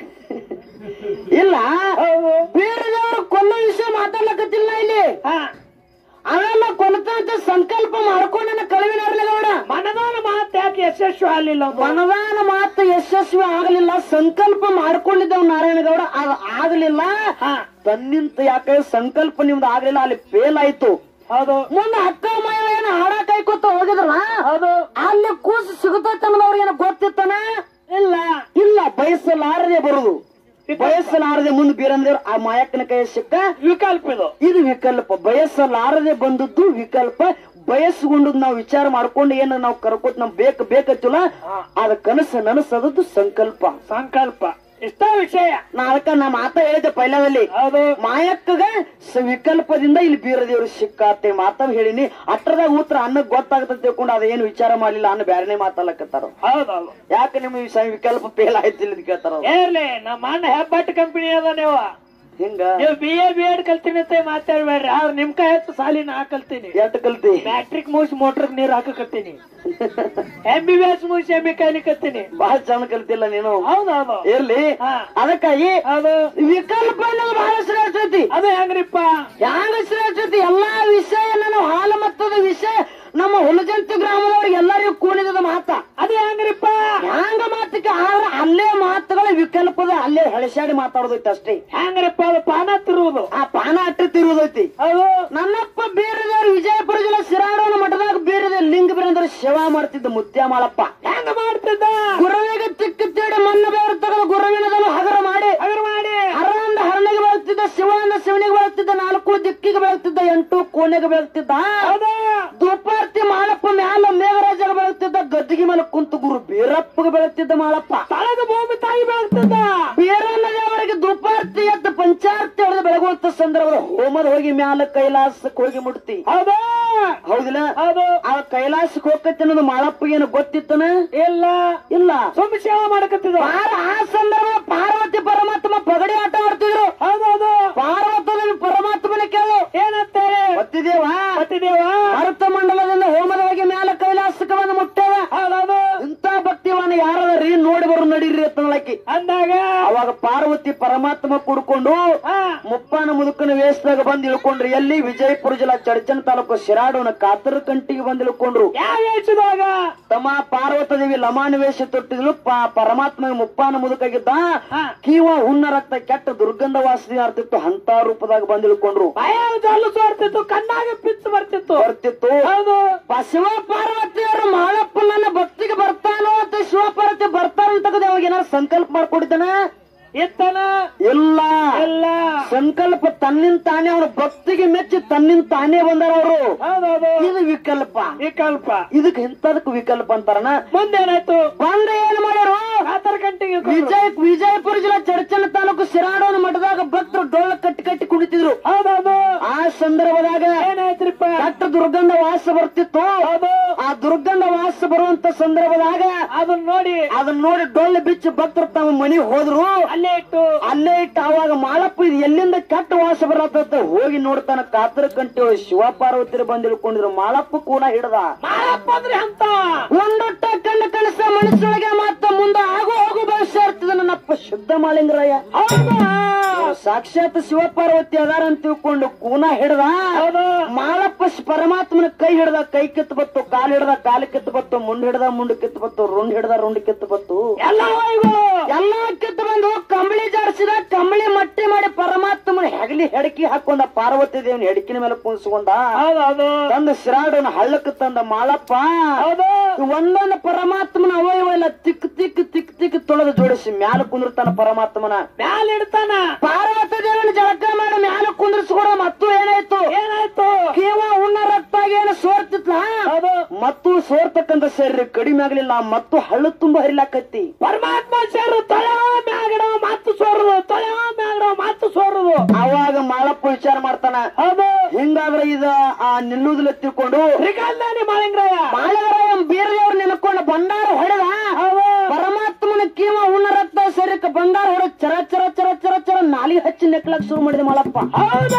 ಇಲ್ಲ ಹೌದು ಬೀರದೇವ್ರು ಕೊಲ್ಲೋ ವಿಷಯ ಮಾತಾಡ್ಲಕತ್ತಿಲ್ಲ ಇಲ್ಲಿ ಹಾ ಅವೆಲ್ಲ ಕೊಲ್ತಂತ ಸಂಕಲ್ಪ ಮಾಡ್ಕೊಂಡ ಕಳವಿನಾರ್ನಗೌಡ ಮನದಾನ ಮಾತು ಯಾಕೆ ಯಶಸ್ವಿ ಆಗ್ಲಿಲ್ಲ ಅದು? ಮನದಾನ ಮಾತು ಯಶಸ್ವಿ ಆಗಲಿಲ್ಲ ಸಂಕಲ್ಪ ಮಾಡ್ಕೊಂಡಿದ್ದವ್ ನಾರಾಯಣಗೌಡ ಅದು ಆಗಲಿಲ್ಲ ಹಾ ತನ್ನಿಂತ ಯಾಕೆ ಸಂಕಲ್ಪ ನಿಮ್ದು ಆಗ್ಲಿಲ್ಲ ಅಲ್ಲಿ ಫೇಲ್ ಆಯ್ತು ಹೌದು ಮುಂದೆ ಅಕ್ಕ ಮಯ ಏನು ಹಾಡ ಕೈಕೊತ ಹೋಗಿದ್ರಲ್ಲ ಹೌದು ಅಲ್ಲಿ ಕೂಸು ಸಿಗುತ್ತೈತೆ ಅನ್ನೋದವ್ರಿಗೆ ಏನೋ ಗೊತ್ತಿತ್ತಾನ ಇಲ್ಲ ಇಲ್ಲ ಬಯಸಲಾರದೆ ಬರುದು ಬಯಸಲಾರದೆ ಮುಂದೆ ಬೀರಂದೇವ್ರು ಆ ಮಾಯಕ್ಕನ ಕೈ ಸಿಕ್ಕ ವಿಕಲ್ಪ ಇದು ಇದು ವಿಕಲ್ಪ ಬಯಸಲಾರದೆ ಬಂದದ್ದು ವಿಕಲ್ಪ ಬಯಸ್ಕೊಂಡು ನಾವು ವಿಚಾರ ಮಾಡ್ಕೊಂಡು ಏನು ನಾವು ಕರ್ಕೋತ್ ನಮ್ ಬೇಕು ಬೇಕತ್ತಿಲ್ಲ ಅದ ಕನಸು ನನಸದದ್ದು ಸಂಕಲ್ಪ ಸಂಕಲ್ಪ ಇಷ್ಟ ವಿಷಯ ನಾ ಅದಕ್ಕ ನಾ ಮಾತ ಹೇಳಿದ್ದೆ ಪೈಲದಲ್ಲಿ ಹೌದು ಮಾಯಕ್ಕಗ ಸ- ವಿಕಲ್ಪದಿಂದ ಇಲ್ಲಿ ಬೀರದೇವ್ರು ಸಿಕ್ಕಾತೆ ಮಾತಾವ್ ಹೇಳಿನಿ ಅಟ್ರದಾಗ ಉತ್ತರ ಅನ್ನಕ್ ಗೊತ್ತಾಗತ್ತ ತಿಳ್ಕೊಂಡು ಅದೇನು ವಿಚಾರ ಮಾಡ್ಲಿಲ್ಲ ಅನ್ನ ಬ್ಯಾರನೆ ಮಾತಾಡಕತ್ತಾರ ಹೌದೌದು ಯಾಕೆ ನಿಮ್ ಈ ಸ- ವಿಕಲ್ಪ ಫೇಲ್ ಆಯ್ತಿಲ್ಲ ಅಂತ ಕೇಳ್ತಾರ ಅವ್ರು. ಏರ್ಲಿ ನಮ್ಮ ಅಣ್ಣ ಹೆಬ್ಬಟ್ ಕಂಪನಿ ಅದ ನೀವು ಹಿಂಗ ನೀವು ಬಿ ಎ ಬಿ ಎಡ್ ಕಲ್ತೀನಿ ಅಂತ ಮಾತಾಡ್ಬೇಡ್ರಿ ಆದ್ರೆ ನಿಮ್ ಕೈ ಹೆಚ್ಚು ಸಾಲಿ ನಾ ಕಲ್ತೀನಿ ಎಟ್ ಕಲ್ತಿ ಮ್ಯಾಟ್ರಿಕ್ ಮುಗಿಸಿ ಮೋಟ್ರಿಗೆ ನೀರ್ ಹಾಕಕತ್ತೀನಿ ಎಂ ಬಿ ಬಿ ಎಸ್ ಮುಗಿಸಿ ಎಂ ಬಿ ಕಲಿಕತ್ತೀನಿ ಬಹಳ ಚಂದ ಕಲ್ತಿಲ್ಲ ನೀನು ಹೌದೌದು ಇರ್ಲಿ ಹಾ. ಅದಕ್ಕಾಗಿ ಅದು ವಿಕಲ್ಪ ಅನ್ನೋದು ಬಹಳ ಶ್ರೇಷ್ಠ ಐತಿ ಅದು ಹೆಂಗ್ರಿಪ್ಪ ಹ್ಯಾಂಗ ಶ್ರೇಷ್ಠ ಐತಿ ಎಲ್ಲಾ ವಿಷಯ ನಾನು ಹಾಲ ಮತ್ತದ ವಿಷಯ ನಮ್ಮ ಹುಲಜಂತಿ ಗ್ರಾಮದವ್ರಿಗೆ ಎಲ್ಲರಿಗೂ ಕೂಡಿದ ಮಾತ ಅದು ಹೆಂಗ್ರಿಪ್ಪ ಹ್ಯಾಂಗ ಮಾತಕ್ಕೆ ಆದ್ರೆ ಅಲ್ಲೇ ಮಾತುಗಳ ವಿಕಲ್ಪದ ಅಲ್ಲೇ ಹಳಸಾಡಿ ಮಾತಾಡೋದೈತಿ ಅಷ್ಟೇ ಹೆಂಗ್ರಿಪ್ಪ ಅದು ಪಾನ ತಿರುವುದು ಆ ಪಾನ ಅಟ್ಟ ತಿರುವುದೈತಿ ಅದು ನನ್ನಪ್ಪ ಬೀರದೇವ್ರು ವಿಜಯಪುರ ಜಿಲ್ಲೆ ಸಿರಾಡೋನ ಮಠದಾಗ ಬೀರದೆ ಲಿಂಗ ಬೀರಂದ್ರ ಸೇವಾ ಮಾಡ್ತಿದ್ದ ಮುತ್ಯಾಮಾಳಪ್ಪ ಹೆಂಗ ಮಾಡ್ತಿದ್ದ ಗುರುವಿಗೆ ತಿಕ್ಕ ತೇಡಿ ಮಣ್ಣು ಬೇರು ತೆಗೆದು ಗುರುವಿನದನ್ನು ಹಗರ ಮಾಡಿ ಅದ್ರ ಮಾಡಿ ಹರ ಅಂದ ಹರಣಿಗೆ ಬರುತ್ತಿದ್ದ ಶಿವ ಅಂದ ಶಿವನಿಗೆ ಬರುತ್ತಿದ್ದ ನಾಲ್ಕು ದಿಕ್ಕಿಗೆ ಬೆಳಗ್ತಿದ್ದ ಎಂಟು ಕೋಣೆಗೆ ಬೆಳಗ್ತಿದ್ದ ಹೌದಾ ದುಪಾರ್ತಿ ಮಾಳಪ್ಪ ಮ್ಯಾಲ ಮೇಘರಾಜಗ ಬೆಳಗ್ತಿದ್ದ ಗದ್ದಿಗೆ ಮೇಲೆ ಕುಂತು ಗುರು ಬೀರಪ್ಪಗೆ ಬೆಳಗ್ತಿದ್ದ ಮಾಳಪ್ಪ ತಳಗ ಭೂಮಿ ತಾಯಿ ಬೆಳಗ್ತದ ಬೀರನ್ನ ದೇವರಿಗೆ ದುಪಾರ್ತಿ ಎದ್ದು ಪಂಚಾರ್ತಿ ಹೊಡೆದು ಬೆಳಗುವಂತ ಸಂದರ್ಭ ಹೋಮದ ಹೋಗಿ ಮ್ಯಾಲ ಕೈಲಾಸಕ್ಕೆ ಹೋಗಿ ಮುಟ್ತಿ ಹೌದಾ ಹೌದಿಲ್ಲ ಹೌದು ಆ ಕೈಲಾಸಕ್ಕೆ ಹೋಗತ್ತೆ ಅನ್ನೋದು ಮಾಳಪ್ಪಗೇನು ಗೊತ್ತಿತ್ತನ ಇಲ್ಲ ಇಲ್ಲ ಸುಮ್ಮನೆ ಸೇವೆ ಮಾಡಕತ್ತಿದ ಪಾರ ಆ ಸಂದರ್ಭ ಪಾರ್ವತಿ ಪರಮಾತ್ಮ ಪಗಡಿ ಆಟ ಆಡ್ತಿದ್ರು ಹೌದೌದು ಪಾರ್ವತದಲ್ಲಿ ಪರಮಾತ್ಮನ ಕೇಳು ಏನಂತಾರೆ ಗೊತ್ತಿದೇವಾ ಪತಿದೇವ ಭಾರತ ಮಂಡಲದಿಂದ ಹೋಮದ ಹೋಗಿ ಮ್ಯಾಲ ಕೈಲಾಸಕ್ಕೆ ಬಂದು ಮುಟ್ಟೇವ ಹೌದೌದು ಇಂಥ ಭಕ್ತಿವಾನ ಯಾರದರಿ ನೋಡಿ ಬರು ನಡೀರಿ ಅಂತಲಕ್ಕಿ ಅಂದಾಗ ಅವಾಗ ಪಾರ್ವತಿ ಪರಮಾತ್ಮ ಕುಡ್ಕೊಂಡು ಹಾ ಮುಪ್ಪಾನ ಮುದುಕನ ವೇಷದಾಗ ಬಂದ್ ಇಳ್ಕೊಂಡ್ರು ಎಲ್ಲಿ ವಿಜಯಪುರ ಜಿಲ್ಲಾ ಚಡಚನ ತಾಲೂಕು ಶಿರಾಡೋನ ಕಾತರ ಕಂಟಿಗೆ ಬಂದ್ ಇಳ್ಕೊಂಡ್ರು ಯಾವ ವೇಷದಾಗ ತಮ್ಮ ಪಾರ್ವತ ದೇವಿ ಲಮಾನ ವೇಷ ತೊಟ್ಟಿದ್ಲು ಪ- ಪರಮಾತ್ಮ ಮುಪ್ಪಾನ ಮುದುಕಾಗಿದ್ದ ಹಾ. ಕೀವ ಹುಣ್ಣ ರಕ್ತ ಕೆಟ್ಟ ದುರ್ಗಂಧ ವಾಸನೆ ಆಗ್ತಿತ್ತು ಅಂತ ರೂಪದಾಗ ಬಂದ್ ಇಳ್ಕೊಂಡ್ರು ಭಯ ಜಲ್ಲು ಬರ್ತಿತ್ತು ಕಣ್ಣಾಗ ಪಿತ್ತು ಬರ್ತಿತ್ತು ಬರ್ತಿತ್ತು ಹೌದು ಪ- ಶಿವ ಪಾರ್ವತಿಯರು ಮಾಳಪ್ಪ ನನ್ನ ಭಕ್ತಿಗೆ ಬರ್ತಾನೋ ಅಂತ ಶಿವ ಪಾರ್ವತಿ ಬರ್ತಾನ ಅಂತ ಅವಾಗ ಏನಾರು ಸಂಕಲ್ಪ ಮಾಡ್ಕೊಂಡಿದ್ದಾನ ಇತ್ತನ ಇಲ್ಲ ಇಲ್ಲ ಸಂಕಲ್ಪ ತನ್ನಿಂದ ತಾನೇ ಅವನ ಭಕ್ತಿಗೆ ಮೆಚ್ಚಿ ತನ್ನಿಂದ ತಾನೇ ಬಂದಾರ ಅವರು ಹೌದೌದು ಇದು ವಿಕಲ್ಪ ವಿಕಲ್ಪ ಇದಕ್ ಇಂಥದಕ್ ವಿಕಲ್ಪ ಅಂತಾರನ ಮುಂದೇನಾಯ್ತು ಬಂದ ಏನ್ ಮಾಡ್ಯಾರು ಕಾತರ ಗಂಟೆಗೆ ವಿಜಯ ವಿಜಯಪುರ ಜಿಲ್ಲಾ ಚಡಚನ ತಾಲೂಕು ಶಿರಾಡೋನ ಮಠದಾಗ ಭಕ್ತರು ಡೊಳ್ಳ ಕಟ್ಟಿ ಕಟ್ಟಿ ಕುಣಿತಿದ್ರು ಹೌದೌದು ಆ ಸಂದರ್ಭದಾಗ ಏನಾಯ್ತ್ರಿಪ್ಪ ಕೆಟ್ಟ ದುರ್ಗಂಧ ವಾಸ ಬರ್ತಿತ್ತು ಹೌದು ಆ ದುರ್ಗಂಧ ವಾಸ ಬರುವಂತ ಸಂದರ್ಭದಾಗ ಅದನ್ನ ನೋಡಿ ಅದನ್ನ ನೋಡಿ ಡೊಳ್ಳು ಬಿಚ್ಚಿ ಭಕ್ತರು ತಮ್ಮ ಮನೆಗೆ ಹೋದ್ರು ಅಲ್ಲೇ ಇಟ್ಟು ಅಲ್ಲೇ ಇಟ್ಟು ಅವಾಗ ಮಾಳಪ್ಪ ಇದು ಎಲ್ಲಿಂದ ಕೆಟ್ಟ ವಾಸ ಬರತ್ತ ಹೋಗಿ ನೋಡ್ತಾನ ಕಾತರ ಕಂಟಿ ಶಿವ ಪಾರ್ವತಿರು ಬಂದ್ ಇಳ್ಕೊಂಡಿದ್ರು ಮಾಳಪ್ಪ ಕೂಡ ಹಿಡ್ದ ಮಾಳಪ್ಪ ಅಂದ್ರೆ ಅಂತ ಒಂದೊಟ್ಟ ಕಣ್ಣ ಕನಸ ಮನಸ್ಸೊಳಗೆ ಮಾತ್ರ ಮುಂದೆ ಆಗು ಹೋಗು ಭವಿಷ್ಯ ಇರ್ತದ ನನ್ನಪ್ಪ ಶುದ್ಧ ಮಾಲಿಂಗರಾಯ ಹೌದಾ ಸಾಕ್ಷಾತ್ ಶಿವ ಪಾರ್ವತಿ ಅದಾರ ಅಂತ ತಿಳ್ಕೊಂಡು ಕೂನ ಹಿಡ್ದ ಹೌದು ಮಾಳಪ್ಪ ಶ- ಪರಮಾತ್ಮನ ಕೈ ಹಿಡ್ದ ಕೈ ಕಿತ್ತು ಬತ್ತು ಕಾಲ್ ಹಿಡ್ದ ಕಾಲು ಕಿತ್ತು ಬತ್ತು ಮುಂಡ್ ಹಿಡ್ದ ಮುಂಡ್ ಕಿತ್ತು ಬತ್ತು ರುಂಡ್ ಹಿಡ್ದ ರುಂಡ್ ಕಿತ್ತು ಬತ್ತು ಎಲ್ಲ ಇವು ಎಲ್ಲಾ ಕಿತ್ತು ಬಂದು ಕಂಬಳಿ ಜಾಡಿಸಿದ ಕಂಬಳಿ ಮಟ್ಟಿ ಮಾಡಿ ಪರಮಾತ್ಮನ ಹೆಗಲಿ ಹೆಡಕಿ ಹಾಕೊಂಡ ಪಾರ್ವತಿ ದೇವನ ಹೆಡಕಿನ ಮೇಲೆ ಕುಣಿಸ್ಕೊಂಡ ಹೌದೌದು ತಂದ ಶಿರಾಡನ ಹಳ್ಳಕ್ಕೆ ತಂದ ಮಾಳಪ್ಪ ಹೌದು ಒಂದೊಂದು ಪರಮಾತ್ಮನ ಅವಯವ ಎಲ್ಲ ತಿಕ್ ತಿಕ್ ತಿಕ್ ತಿಕ್ ತೊಳೆದು ಜೋಡಿಸಿ ಮ್ಯಾಲ ಕುಂದಿರ್ತಾನ ಪರಮಾತ್ಮನ ಮ್ಯಾಲ ಇಡ್ತಾನ ಪಾರ್ವತಿ ದೇವನ ಜಳಕ ಮಾಡಿ ಮ್ಯಾಲ ಕುಂದಿರ್ಸ್ಕೊಡ ಮತ್ತು ಏನಾಯ್ತು ಏನಾಯ್ತು ಕೇವ ಉಣ್ಣ ರಕ್ತಾಗ ಏನು ಸೋರ್ತಿತ್ಲ ಹೌದು ಮತ್ತು ಸೋರ್ತಕ್ಕಂತ ಶರೀರ ಕಡಿಮೆ ಆಗ್ಲಿಲ್ಲ ಮತ್ತು ಹಳ್ಳ ತುಂಬಾ ಹರಿಲಾಕತ್ತಿ ಪರಮಾತ್ಮ ಸೇರು ತೊಳೆವ ಮ್ಯಾಗಡ ಮಾತು ಸೋರುದು ತೊಳೆವ ಮ್ಯಾಗಡ ಮಾತು ಸೋರುದು ಅವಾಗ ಮಾಳಪ್ಪ ವಿಚಾರ ಮಾಡ್ತಾನ ಹೌದು ಹಿಂಗಾದ್ರೆ ಇದ ಆ ನಿಲ್ಲುವುದಿಲ್ಲ ತಿಳ್ಕೊಂಡು ಶ್ರೀಕಾಂತಾನಿ ಮಾಳಿಂಗ್ರಾಯ ಮಾಳವರಾಯ ಬೀರದೇವ್ರು ನೆನಕೊಂಡು ಬಂಡಾರ ಹೊಡೆದ ಹೌದು ಪರಮಾತ್ಮನ ಕೀವ ಉಣ್ಣ ರಕ್ತ ಶರೀರಕ್ಕೆ ಬಂಡಾರ ಹೊಡೆದ ಚರ ಚರ ಚರ ಚರ ಚರ ನಾಲಿ ಹಚ್ಚಿ ನೆಕ್ಲಕ್ ಶುರು ಮಾಡಿದ ಮಾಳಪ್ಪ ಹೌದಾ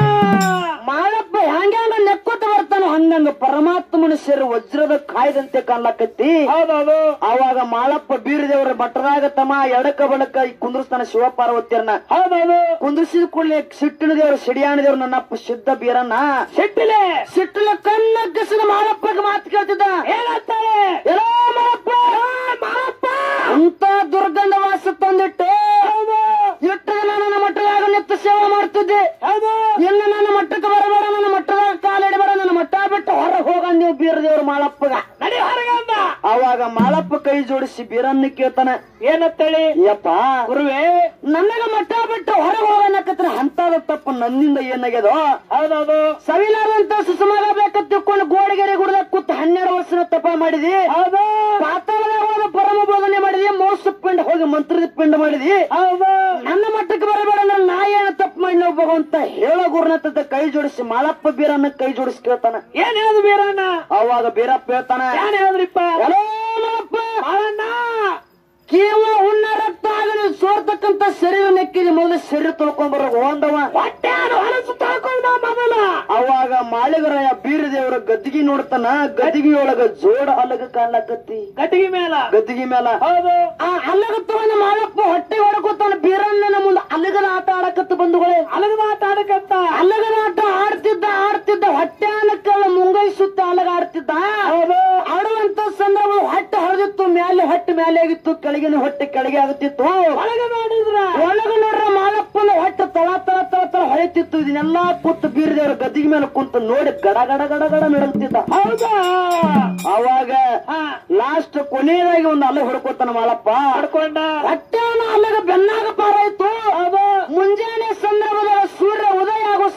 ಮಾಳಪ್ಪ ಹ್ಯಾಂಗ ನೆಕ್ಕೋತ ಬರ್ತಾನ ಹಂಗಂಗ ಪರಮಾತ್ಮನ ಶರೀರ ವಜ್ರದ ಕಾಯ್ದಂತೆ ಕಾಣ್ಲಕತ್ತಿ ಹೌದೌದು ಅವಾಗ ಮಾಳಪ್ಪ ಬೀರದೇವರ ಬಟ್ಟದಾಗ ತಮ್ಮ ಎಡಕ ಬಡಕ ಕುಂದ್ರಸ್ತಾನ ಶಿವ ಪಾರ್ವತಿಯರನ್ನ ಹೌದೌದು ಕುಂದ್ರಿಸಿದ ಕೂಡಲೇ ಸಿಟ್ಟಿನ ದೇವರು ಸಿಡಿಯಾಣ ದೇವ್ರು ನನ್ನಪ್ಪ ಸಿದ್ಧ ಬೀರನ್ನ ಸಿಟ್ಟಿಲೆ ಸಿಟ್ಟಿನ ಕಣ್ಣಗ್ಗಿಸಿದ ಮಾಳಪ್ಪಗೆ ಮಾತು ಕೇಳ್ತಿದ್ದ ಏನಂತಾರೆ ಎಲ್ಲೋ ಮಾಳಪ್ಪ ಮಾಳಪ್ಪ ಅಂತ ದುರ್ಗಂಧ ವಾಸ ತಂದಿಟ್ಟು ಹೌದು ಇಟ್ಟು ನನ್ನ ಮಠದಾಗ ನಿಂತು ಸೇವೆ ಮಾಡ್ತಿದ್ದೆ ಹೌದು ಇನ್ನು ನನ್ನ ಮಟ್ಟಕ್ಕೆ ಬರಬೇಡ ನನ್ನ ಮಟ್ಟದಾಗ ಕಾಲಿಡಬೇಡ ನನ್ನ ಮಟ್ಟ ಬಿಟ್ಟು ಹೊರ ಹೋಗ ನೀವು ಬೀರದೇವ್ರ ಮಾಳಪ್ಪಗ ನಡಿ ಹೊರಗೆ ಅಂದ ಅವಾಗ ಮಾಳಪ್ಪ ಕೈ ಜೋಡಿಸಿ ಬೀರನ್ನ ಕೇಳ್ತಾನ ಏನಂತೇಳಿ ಯಪ್ಪ ಗುರುವೇ ನನಗ ಮಟ್ಟ ಬಿಟ್ಟು ಹೊರಗೆ ಹೋಗನಕತ್ರ ಅಂತದ ತಪ್ಪು ನನ್ನಿಂದ ಏನಾಗ್ಯದೋ ಹೌದೌದು ಸವಿಲಾದಂತ ಸುಸಮಾಗ ಬೇಕಂತ ತಿಳ್ಕೊಂಡು ಗೋಡಗೆರೆ ಗುಡದಾಗ ಕೂತ್ ಹನ್ನೆರಡು ವರ್ಷದ ತಪ ಮಾಡಿದಿ ಹೌದು ಪಾತಾಳದಾಗ ಹೋದ ಪರಮ ಬೋಧನೆ ಮಾಡಿದಿ ಮೋಸ ಪಿಂಡ ಹೋಗಿ ಮಂತ್ರದ ಪಿಂಡ ಮಾಡಿದಿ ಹೌದು ನನ್ನ ಮಟ್ಟಕ್ಕೆ ಬರಬೇಡ ಅಂದ್ರೆ ನಾ ಏನ ತಪ್ಪು ಮಾಡಿ ಹೋಗುವಂತ ಹೇಳೋ ಗುರುನತ್ತ ಕೈ ಜೋಡಿಸಿ ಮಾಳಪ್ಪ ಬೀರನ್ನ ಕೈ ಜೋಡಿಸಿ ಕೇಳ್ತಾನ ಏನ್ ಹೇಳುದು ಬೀರಣ್ಣ ಅವಾಗ ಬೀರಪ್ಪ ಹೇಳ್ತಾನ ಏನ್ ಹೇಳಿದ್ರಿಪ್ಪ "ಎಲೋ ಮಾಳಪ್ಪ ಮಾಳಣ್ಣ ಕೇವ ಉಣ್ಣ ರಕ್ತ ಆಗಲಿ ಸೋರ್ತಕ್ಕಂತ ಶರೀರ ನೆಕ್ಕಿದೆ ಮೊದಲು ಶರೀರ ತೊಳ್ಕೊಂಡ್ಬರ ಹೋಂದವ ಹೊಟ್ಟೆ ಹೊಲಸು ತಳ್ಕೊಂಡ ಮೊದಲ ಅವಾಗ ಮಾಳಿಗರಾಯ ಬೀರದೇವರ ಗದ್ದಿಗೆ ನೋಡ್ತಾನ ಗದ್ದಿಗೆಯೊಳಗ ಜೋಡ ಹಲಗ ಕಾಣ್ಲಕತ್ತಿ ಕಟ್ಟಿಗೆ ಮೇಲ ಗದ್ದಿಗೆ ಮೇಲ ಹೌದು ಆ ಹಲ್ಲಗತ್ತವನ್ನ ಮಾಳಪ್ಪ ಹೊಟ್ಟೆ ಹೊಡಕೋತಾನ ಬೀರಣ್ಣನ ಮುಂದೆ ಅಲ್ಲಗದ ಆಟ ಆಡಕತ್ತ ಬಂಧುಗಳೇ ಅಲಗದ ಆಟ ಆಡಕತ್ತ ಅಲ್ಲಗದ ಆಟ ಆಡ್ತಿದ್ದ ಆಡ್ತಿದ್ದ ಹೊಟ್ಟೆ ಅನ್ನಕ್ಕೆಲ್ಲ ಮುಂಗೈ ಸುತ್ತ ಅಲಗ ಆಡ್ತಿದ್ದ ಹೌದು ಆಡುವಂತ ಸಂದರ್ಭ ಹೊಟ್ಟೆ ಹೊಡೆದಿತ್ತು ಮ್ಯಾಲೆ ಹೊಟ್ಟೆ ಮ್ಯಾಲೆ ಆಗಿತ್ತು ಕೆಳಗಿನ ಹೊಟ್ಟೆ ಕೆಳಗೆ ಆಗುತ್ತಿತ್ತು ಒಳಗೆ ನೋಡಿದ್ರ ಒಳಗ ನೋಡ್ರ ಮಾಲಪ್ಪನ ಹೊಟ್ಟೆ ತಳ ತಳ ತಳ ತಳ ಹೊಳಿತಿತ್ತು ಇದನ್ನೆಲ್ಲಾ ಕೂತು ಬೀರದೇವ್ರ ಗದ್ದಿಗೆ ಮೇಲೆ ಕುಂತು ನೋಡಿ ಗಡ ಗಡ ಗಡ ಗಡ ನಡಗ್ತಿದ್ದ ಹೌದಾ ಅವಾಗ ಹಾ ಲಾಸ್ಟ್ ಕೊನೆಯದಾಗಿ ಒಂದು ಅಲ್ಲ ಹೊಡ್ಕೋತಾನ ಮಾಲಪ್ಪ ಮಾಡ್ಕೊಂಡ ಹೊಟ್ಟೆವನ ಅಲ್ಲಗ ಬೆನ್ನಾಗ ಪಾರಾಯ್ತು ಹೌದು ಮುಂಜಾನೆ ಸಂದರ್ಭದಲ್ಲಿ ಸೂರ್ಯ ಉದಯ ಆಗೋ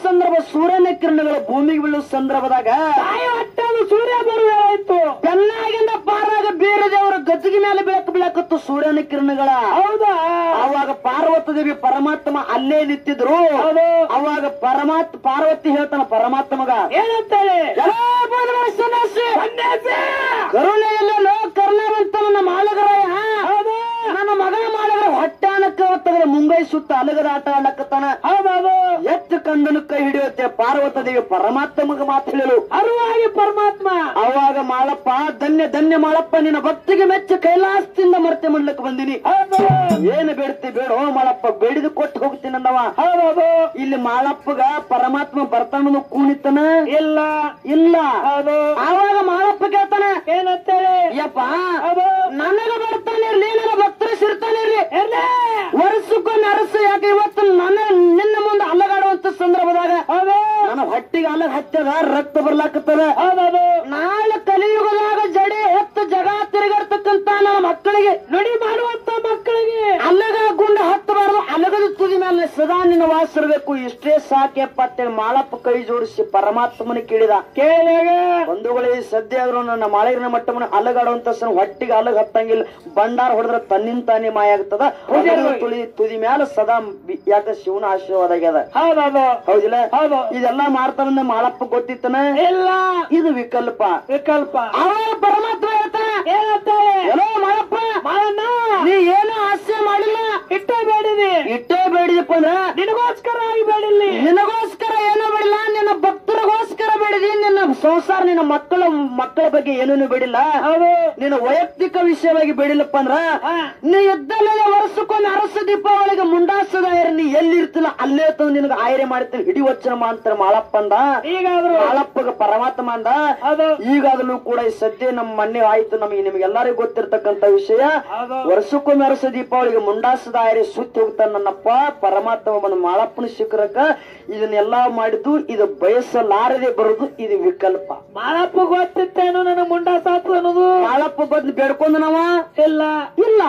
ಸಂದರ್ಭ ಸೂರ್ಯನ ಕಿರಣಗಳು ಭೂಮಿಗೆ ಬೀಳುವ ಸಂದರ್ಭದಾಗ ತಾಯಿ ಹೊಟ್ಟೆದು ಸೂರ್ಯ ಬರುವಾಯ್ತು ಚೆನ್ನಾಗಿಂದ ಪಾರಾಗ ಬೇರೆ ದೇವರ ಗದ್ದಿಗೆ ಮೇಲೆ ಬೆಳಕು ಬೆಳಕತ್ತು ಸೂರ್ಯನ ಕಿರಣಗಳ ಹೌದಾ ಅವಾಗ ಪಾರ್ವತ ದೇವಿ ಪರಮಾತ್ಮ ಅಲ್ಲೇ ನಿಂತಿದ್ರು ಹೌದು ಅವಾಗ ಪರಮಾತ್ಮ ಪಾರ್ವತಿ ಹೇಳ್ತಾನ ಪರಮಾತ್ಮಗ ಏನಂತಾರೆ ಎಲ್ಲ ಬಂದ್ರು ಸನ್ಯಾಸಿ. ಸನ್ಯಾಸಿ ಕರುಣೆಯಲ್ಲೆಲ್ಲೋ ಕರ್ಣವಂತ ನನ್ನ ಮಾಳಗರಾಯ ಹೌದು ನನ್ನ ಮಗ ಮಾಳಗರ ಹೊಟ್ಟೆ ಅನ್ನಕ್ಕ ತೆಗೆದ ಮುಂಗೈ ಸುತ್ತ ಅಲಗದ ಆಟ ಆಡಕತ್ತಾನ ಹೌದೌದು ಎತ್ತು ಕಂದನು ಕೈ ಹಿಡಿಯುತ್ತೆ ಪಾರ್ವತ ದೇವಿ ಪರಮಾತ್ಮಗ ಮಾತು ಹೇಳಲು ಅರುವಾಗಿ ಪರಮಾತ್ಮ ಅವಾಗ ಮಾಳಪ್ಪ ಧನ್ಯ ಧನ್ಯ ಮಾಳಪ್ಪ ನಿನ್ನ ಭಕ್ತಿಗೆ ಮೆಚ್ಚ ಕೈಲಾಸದಿಂದ ಮರ್ತೆ ಮಾಡ್ಲಕ್ ಬಂದಿನಿ ಹೌದು ಏನು ಬೇಡ್ತಿ ಬೇಡ ಮಾಳಪ್ಪ ಬೇಡಿದು ಕೊಟ್ಟು ಹೋಗ್ತೀನಿ ಅಂದವ ಹೌದೌದು ಇಲ್ಲಿ ಮಾಳಪ್ಪಗ ಪರಮಾತ್ಮ ಬರ್ತಾನ ಕೂಣಿತನ ಇಲ್ಲ ಇಲ್ಲ ಹೌದು ಆವಾಗ ಮಾಳಪ್ಪ ಕೇಳ್ತಾನ ಏನಂತೇಳಿ ಯಪ್ಪ ಹೌದು ನನಗ ಬರ್ತಾನೆ ಇರ್ಲಿ ನನ್ನ ಭಕ್ತರು ಸಿರ್ತಾನೆ ಇರ್ಲಿ ಇರ್ಲಿ ವರ್ಷಕ್ಕೊಮ್ಮೆ ಅರಸು ಯಾಕೆ ಇವತ್ತು ನನ್ನ ನಿನ್ನ ಮುಂದೆ ಅಲ್ಲಗಾಡುವಂತ ಸಂದರ್ಭದಾಗ ಹೌದು ನನ್ನ ಹೊಟ್ಟಿಗೆ ಅಲ್ಲಗ ಹತ್ತದ ರಕ್ತ ಬರ್ಲಾಕತ್ತದ ಹೌದೌದು ನಾಳೆ ಕಲಿಯುಗದಾಗ ಜಡೆ ಎತ್ತು ಜಗ ತಿರುಗಾಡ್ತಕ್ಕಂತ ನನ್ನ ಮಕ್ಕಳಿಗೆ ನುಡಿ ಮಾಡುವಂತ ಮಕ್ಕಳಿಗೆ ಅಲ್ಲಗ ಗುಂಡ ಹತ್ತಬಾರದು ಅಲ್ಲಗದ ತುದಿ ಮೇಲೆ ಸದಾ ನಿನ್ನ ವಾಸ ಇರಬೇಕು ಇಷ್ಟೇ ಸಾಕೆಪ್ಪ ಅಂತೇಳಿ ಮಾಳಪ್ಪ ಕೈ ಜೋಡಿಸಿ ಪರಮಾತ್ಮನ ಕೇಳಿದ ಕೇಳಿದಾಗ ಬಂಧುಗಳೇ ಸದ್ಯ ಆದ್ರೂ ನನ್ನ ಮಾಳಿಗಿನ ಮಟ್ಟಮನ ಅಲಗಾಡುವಂತ ಸಣ್ಣ ಹೊಟ್ಟಿಗೆ ಅಲಗ ಹತ್ತಂಗಿಲ್ಲ ಬಂಡಾರ ಹೊಡೆದ್ರ ತನ್ನಿಂದ ತಾನೇ ಮಾಯ ಆಗ್ತದ ಅಲಗದ ತುಳಿ ತುದಿ ಮ್ಯಾಲ ಸದಾ ಬಿ- ಯಾಕ ಶಿವನ ಆಶೀರ್ವಾದ ಆಗ್ಯದ ಹೌದೌದು ಹೌದಿಲ್ಲ ಹೌದು ಇದೆಲ್ಲಾ ಮಾಡ್ತಾನಂದ ಮಾಳಪ್ಪ ಗೊತ್ತಿತ್ತನ ಇಲ್ಲ ಇದು ವಿಕಲ್ಪ ವಿಕಲ್ಪ ಅವಾಗ ಪರಮಾತ್ಮ ಹೇಳ್ತಾನ ಏನಂತಾರೆ ಎಲ್ಲೋ ಮಾಳಪ್ಪ ಮಾವಣ್ಣ ನೀ ಏನು ಹಾಸ್ಯ ಮಾಡಿಲ್ಲ ಇಟ್ಟೇ ಬೇಡಿದಿ ಇಟ್ಟೇ ಬೇಡಿದಪ್ಪ ಅಂದ್ರ ನಿನಗೋಸ್ಕರ ಆಗಿ ಬೇಡಿಲ್ಲಿ ನಿನಗೋಸ್ಕರ ಏನೋ ಬೇಡಿಲ್ಲ ನಿನ್ನ ಭಕ್ತರಿಗೋಸ್ಕರ ಬೇಡಿದಿ ನಿನ್ನ ಸಂಸಾರ ನಿನ್ನ ಮಕ್ಕಳ ಮಕ್ಕಳ ಬಗ್ಗೆ ಏನೇನು ಬೇಡಿಲ್ಲ ಹೌದು ನಿನ್ನ ವೈಯಕ್ತಿಕ ವಿಷಯವಾಗಿ ಬೇಡಿಲ್ಲಪ್ಪ ಅಂದ್ರ ಹಾ. ನೀ ಇದ್ದಲ್ಲ ವರ್ಷಕ್ಕೊಮ್ಮೆ ಅರಸ ದೀಪಾವಳಿಗೆ ಮುಂಡಾಸದ ಆಯ್ರೆ ನೀ ಎಲ್ಲಿರ್ತಿಲ್ಲ ಅಲ್ಲೇ ತಂದು ನಿನಗೆ ಆಯ್ರೆ ಮಾಡ್ತೀನಿ ಹಿಡಿ ವಚನ ಅಂತಾರ ಮಾಳಪ್ಪ ಅಂದ ಈಗಾದ್ರು ಮಾಳಪ್ಪಗ ಪರಮಾತ್ಮ ಅಂದ ಹೌದು ಈಗಾಗಲೂ ಕೂಡ ಈ ಸದ್ಯ ನಮ್ಮ ಮನೆ ಆಯ್ತು ನಮಗೆ ನಿಮ್ಗೆಲ್ಲರಿಗೂ ಗೊತ್ತಿರ್ತಕ್ಕಂತ ವಿಷಯ ಹೌದು ವರ್ಷಕ್ಕೊಮ್ಮೆ ಅರಸ ದೀಪಾವಳಿಗೆ ಮುಂಡಾಸದ ಆಯ್ರೆ ಸುತ್ತಿ ಹೋಗ್ತಾನ ನನ್ನಪ್ಪ ಪರಮಾತ್ಮ ಬಂದು ಮಾಳಪ್ಪನ ಶಿಖರಕ್ಕ ಇದನ್ನೆಲ್ಲಾ ಮಾಡಿದ್ದು ಇದು ಬಯಸಲಾರದೆ ಬರುದು ಇದು ವಿಕಲ್ಪ ಮಾಳಪ್ಪ ಗೊತ್ತಿತ್ತೇನು ನನ್ನ ಮುಂಡ ಸಾತು ಅನ್ನೋದು ಮಾಳಪ್ಪ ಬಂದು ಬೇಡ್ಕೊಂಡ ನಾವ ಇಲ್ಲ ಇಲ್ಲ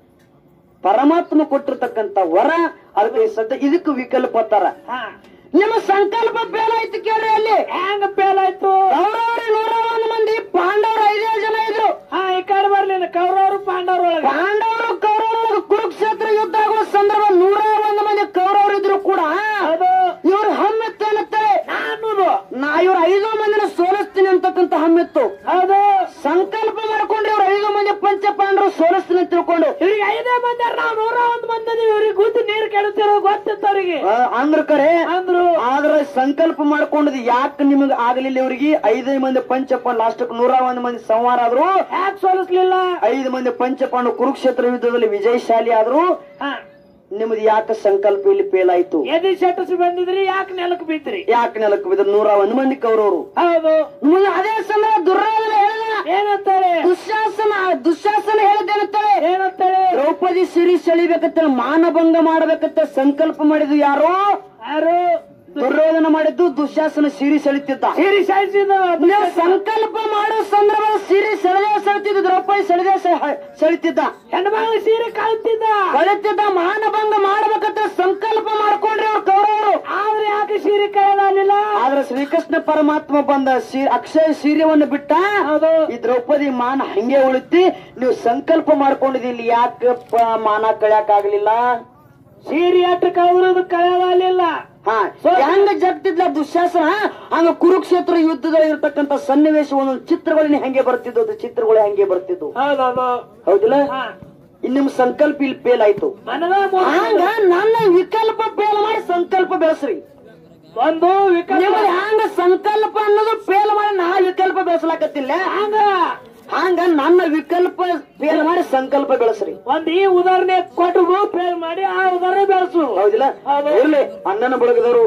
ಪರಮಾತ್ಮ ಕೊಟ್ಟಿರ್ತಕ್ಕಂತ ವರ ಅದಕ್ಕೆ ಸದ್ಯ ಇದಕ್ಕೆ ವಿಕಲ್ಪ ಅಂತಾರ ಹಾ ನಿಮ್ಮ ಸಂಕಲ್ಪ ಬೇಲಾಯ್ತು ಕೇಳ್ರಿ ಅಲ್ಲಿ ಹೆಂಗ ಪೇಲಾಯ್ತು ಕೌರವ್ರಿ ನೂರ ಒಂದು ಮಂದಿ ಪಾಂಡವರು ಐದೇ ಜನ ಇದ್ರು ಹಾ ಈ ಕಡೆ ಬರ್ಲಿಲ್ಲ ಕೌರವರು ಪಾಂಡವ್ರ ಒಳಗ ಪಾಂಡವರು ಕೌರವರು ಕುರುಕ್ಷೇತ್ರ ಯುದ್ಧ ಆಗುವ ಸಂದರ್ಭ ನೂರ ಒಂದು ಮಂದಿ ಕೌರವರು ಇದ್ರು ಕೂಡ ಹೌದು ಇವ್ರು ಹಮ್ಮೆತ್ತೇನತ್ತಾರೆ ಅನ್ನೋದು ನಾ ಇವ್ರ ಐದು ಮಂದಿನ ಸೋಲಿಸ್ತೀನಿ ಅಂತಕ್ಕಂತ ಹಮ್ಮೆತ್ತು ಹೌದು ಸಂಕಲ್ಪ ಮಾಡ್ಕೊಂಡ್ರೆ ಇವ್ರ ಐದು ಮಂದಿ ಪಂಚ ಪಾಂಡವರು ಸೋಲಿಸ್ತೀನಿ ಅಂತ ತಿಳ್ಕೊಂಡು ಇವ್ರಿಗೆ ಐದೇ ಮಂದಿ ನಾವು ನೂರ ಒಂದ್ ಮಂದಿ ಅದೀವಿ. ಇವ್ರಿಗೆ ಗುದ್ದು ನೀರು ಕೆಡುತ್ತಿರೋ ಗೊತ್ತಿತ್ತು ಅವ್ರಿಗೆ ಆ, ಅಂದ್ರ ಕರೆ ಅಂದ್ರು ಆದ್ರೆ ಸಂಕಲ್ಪ ಮಾಡ್ಕೊಂಡದ್ ಯಾಕೆ ನಿಮಗ್ ಆಗ್ಲಿಲ್ಲ ಇವ್ರಿಗೆ ಐದೈದು ಮಂದಿ ಪಂಚಪ್ಪ ಲಾಸ್ಟ್ ನೂರ ಒಂದು ಮಂದಿ ಸಂಹಾರ ಆದ್ರು ಯಾಕೆ ಸೋಲಿಸ್ಲಿಲ್ಲ ಐದು ಮಂದಿ ಪಂಚಪಾಂಡು ಕುರುಕ್ಷೇತ್ರ ಯುದ್ಧದಲ್ಲಿ ವಿಜಯಶಾಲಿ ಆದ್ರು ಹಾ ನಿಮ್ದು ಯಾಕೆ ಸಂಕಲ್ಪ ಇಲ್ಲಿ ಫೇಲ್ ಆಯ್ತು ಎದಿ ಶೆಟ್ಟಿಸಿ ಬಂದಿದ್ರಿ ಯಾಕೆ ನೆಲಕ್ ಬಿದ್ರಿ ಯಾಕೆ ನೆಲಕ್ಕೆ ಬಿದ್ರು ನೂರ ಒಂದು ಮಂದಿ ಕೌರವರು ಹೌದು ಮುಂದೆ ಅದೇ ಸಮಯ ದುರ್ಯೋಧನ ಹೇಳಿದ ಏನಂತಾರೆ ದುಶ್ಯಾಸನ ದುಶ್ಯಾಸನ ಹೇಳಿದ್ದೇನಂತಾರೆ ಏನಂತಾರೆ ದ್ರೌಪದಿ ಸಿರಿ ಸೆಳಿಬೇಕಂತ ಮಾನಭಂಗ ಮಾಡಬೇಕಂತ ಸಂಕಲ್ಪ ಮಾಡಿದ್ದು ಯಾರು ಯಾರು ದುರ್ಯೋಧನ ಮಾಡಿದ್ದು ದುಶ್ಯಾಸನ ಸಿರಿ ಸೆಳಿತಿದ್ದ ಸೀರಿ ಸಾಯಿಸಿದ ನೀವು ಸಂಕಲ್ಪ ಮಾಡೋ ಸಂದರ್ಭ ಸಿರಿ ಸೆಳೆದೇ ಸೆಳಿತಿದ್ದು ದ್ರೌಪದಿ ಸೆಳೆದೇ ಸೆ- ಸೆಳಿತಿದ್ದ ಹೆಣ್ಮಗಳು ಸೀರೆ ಕಳ್ತಿದ್ದ ಕಳಿತಿದ್ದ ಮಾನಭಂಗ ಮಾಡ್ಬೇಕಂತ ಸಂಕಲ್ಪ ಮಾಡ್ಕೊಂಡ್ರಿ ಅವ್ರ ಕೌರವರು ಆದ್ರೆ ಯಾಕೆ ಸೀರೆ ಕಳೆದಾಗಲಿಲ್ಲ ಆದ್ರೆ ಶ್ರೀಕೃಷ್ಣ ಪರಮಾತ್ಮ ಬಂದ ಸೀ- ಅಕ್ಷಯ ಸೀರೆಯನ್ನು ಬಿಟ್ಟ ಹೌದು ಈ ದ್ರೌಪದಿ ಮಾನ ಹಂಗೆ ಉಳಿತಿ ನೀವು ಸಂಕಲ್ಪ ಮಾಡ್ಕೊಂಡಿದ್ದಿಲ್ಲ ಯಾಕಪ್ಪ ಮಾನ ಕಳ್ಯಾಕ್ ಆಗ್ಲಿಲ್ಲ ಸೀರೆ ಅಟ್ಟು ಕಳೆದ್ರದು ಕಳೆದಾಗಲಿಲ್ಲ ಹಾ ಹೆಂಗ ಜಗ್ತಿದ್ಲ ದುಶ್ಯಾಸನ ಹಂಗ ಕುರುಕ್ಷೇತ್ರ ಯುದ್ಧದಲ್ಲಿ ಇರ್ತಕ್ಕಂತ ಸನ್ನಿವೇಶ ಒಂದೊಂದು ಚಿತ್ರಗಳನ್ನ ಹೆಂಗೆ ಬರ್ತಿದ್ದು ಅದು ಚಿತ್ರಗಳು ಹೆಂಗೆ ಬರ್ತಿದ್ವು ಹೌದೌದು ಹೌದಿಲ್ಲ ಹಾ ಇನ್ ನಿಮ್ ಸಂಕಲ್ಪ ಇಲ್ಲಿ ಫೇಲ್ ಆಯ್ತು ಮನದ ಹಂಗ ನನ್ನ ವಿಕಲ್ಪ ಫೇಲ್ ಮಾಡಿ ಸಂಕಲ್ಪ ಬೆಳೆಸ್ರಿ ಒಂದು ವಿಕಲ್ಪ ನಿಮ್ಮದು ಹಂಗ ಸಂಕಲ್ಪ ಅನ್ನೋದು ಫೇಲ್ ಮಾಡಿ ನಾ ವಿಕಲ್ಪ ಬೆಳೆಸಲಾಕತ್ತಿಲ್ಲ ಹಂಗ ಹಂಗ ನನ್ನ ವಿಕಲ್ಪ ಫೇಲ್ ಮಾಡಿ ಸಂಕಲ್ಪ ಬೆಳೆಸ್ರಿ ಒಂದ್ ಈ ಉದಾಹರಣೆ ಕೊಟ್ಟು ಫೇಲ್ ಮಾಡಿ ಆ ಉದಾಹರಣೆ ಬೆಳೆಸು ಹೌದಿಲ್ಲ ಹೌದು. ಇರ್ಲಿ ಅಣ್ಣನ ಬಳಗದವರು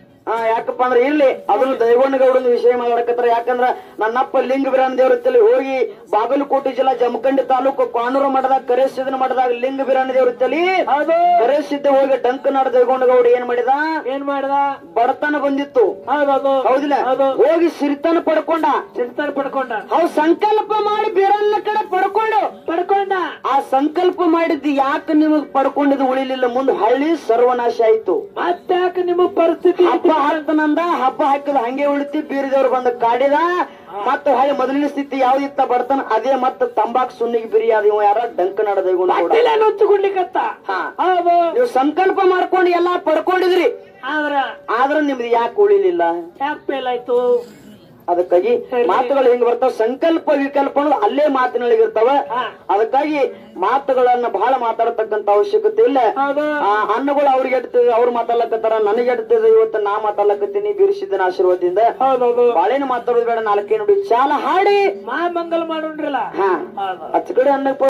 ಆ ಯಾಕಪ್ಪ ಅಂದ್ರೆ ಇರ್ಲಿ ಅದನ್ನು ದೈವಣ್ಣಗೌಡನ ವಿಷಯ ಮಾತಾಡಕತ್ತಾರ ಯಾಕಂದ್ರ ನನ್ನಪ್ಪ ಲಿಂಗ ಬಿರಾನ್ ದೇವ್ರತ್ತಲ್ಲಿ ಹೋಗಿ ಬಾಗಲಕೋಟೆ ಜಿಲ್ಲಾ ಜಮಖಂಡಿ ತಾಲೂಕು ಕಾನೂರು ಮಠದಾಗ ಕರೆಸಿದ್ದನ ಮಠದಾಗ ಲಿಂಗ ಬಿರಾನ್ ದೇವ್ರತ್ತಲ್ಲಿ ಹೌದು ಕರೆಸಿದ್ದ ಹೋಗಿ ಡಂಕನಾಡ ದೈವಣ್ಣಗೌಡ ಏನ್ ಮಾಡಿದ ಏನ್ ಮಾಡಿದ ಬಡತನ ಬಂದಿತ್ತು ಹೌದೌದು ಹೌದಿಲ್ಲ ಹೌದು ಹೋಗಿ ಸಿರಿತನ ಪಡ್ಕೊಂಡ ಚಿಂತನೆ ಪಡ್ಕೊಂಡ ಅವ್ ಸಂಕಲ್ಪ ಮಾಡಿ ಬೇರನ್ನ ಕಡೆ ಪಡ್ಕೊಂಡು ಪಡ್ಕೊಂಡ ಆ ಸಂಕಲ್ಪ ಮಾಡಿದ್ದು ಯಾಕೆ ನಿಮಗ್ ಪಡ್ಕೊಂಡಿದ್ದು ಉಳಿಲಿಲ್ಲ ಮುಂದ್ ಹಳ್ಳಿ ಸರ್ವನಾಶ ಆಯ್ತು ಮತ್ತ್ಯಾಕ ನಿಮಗ್ ಪರಿಸ್ಥಿತಿ ಹಬ್ಬ ಹಾಕ್ತನಂದ ಹಬ್ಬ ಹಾಕಿದ ಹಂಗೆ ಉಳಿತಿ ಬೀರಿದವ್ರು ಬಂದ ಕಾಡಿದ ಮತ್ತ ಹಳ್ಳಿ ಮೊದಲಿನ ಸ್ಥಿತಿ ಯಾವ್ದಿತ್ತ ಬರ್ತಾನ ಅದೇ ಮತ್ತ ತಂಬಾಕ್ ಸುಣ್ಣಿಗೆ ಬಿರಿ ಅದ ಇವ ಯಾರ ಡಂಕ ನಡೆದ ಇವನು ಕೂಡ ಬಟ್ಟಿಲೆ ನುಚ್ಚುಗುಡ್ಲಿಕತ್ತ ಹಾ. ಹೌದು ನೀವು ಸಂಕಲ್ಪ ಮಾಡ್ಕೊಂಡು ಎಲ್ಲಾ ಪಡ್ಕೊಂಡಿದ್ರಿ ಆದ್ರ ಆದ್ರ ನಿಮ್ದು ಯಾಕೆ ಉಳಿಲಿಲ್ಲ ಯಾಕೆ ಫೇಲ್ ಆಯ್ತು ಅದಕ್ಕಾಗಿ ಮಾತುಗಳು ಹೆಂಗ್ ಬರ್ತಾವ ಸಂಕಲ್ಪ ವಿಕಲ್ಪ ಅನ್ನೋದು ಅಲ್ಲೇ ಮಾತಿನೊಳಗಿರ್ತಾವ ಹಾ. ಅದಕ್ಕಾಗಿ ಮಾತುಗಳನ್ನ ಬಹಳ ಮಾತಾಡತಕ್ಕಂತ ಅವಶ್ಯಕತೆ ಇಲ್ಲ ಹೌದು ಆ ಅನ್ನಗಳು ಅವ್ರಿಗೆ ಎಡ್ತದೆ ಅವ್ರು ಮಾತಾಡ್ಲಕತ್ತಾರ ನನಗೆ ಎಡ್ತದೆ ಇವತ್ತು ನಾ ಮಾತಾಡ್ಲಕತ್ತೀನಿ ಬಿರುಸಿದ್ದನ ಆಶೀರ್ವಾದದಿಂದ ಹೌದೌದು ಬಾಳೆನ ಮಾತಾಡೋದು ಬೇಡ ನಾಲ್ಕೇ ನೋಡಿ ಚಾಲ ಹಾಡಿ ಮಾ ಮಂಗಲ್ ಮಾಡೋಣ್ರಲ್ಲ ಹಾ ಹೌದು ಹಚ್ಚ ಕಡೆ ಅನ್ನಕ್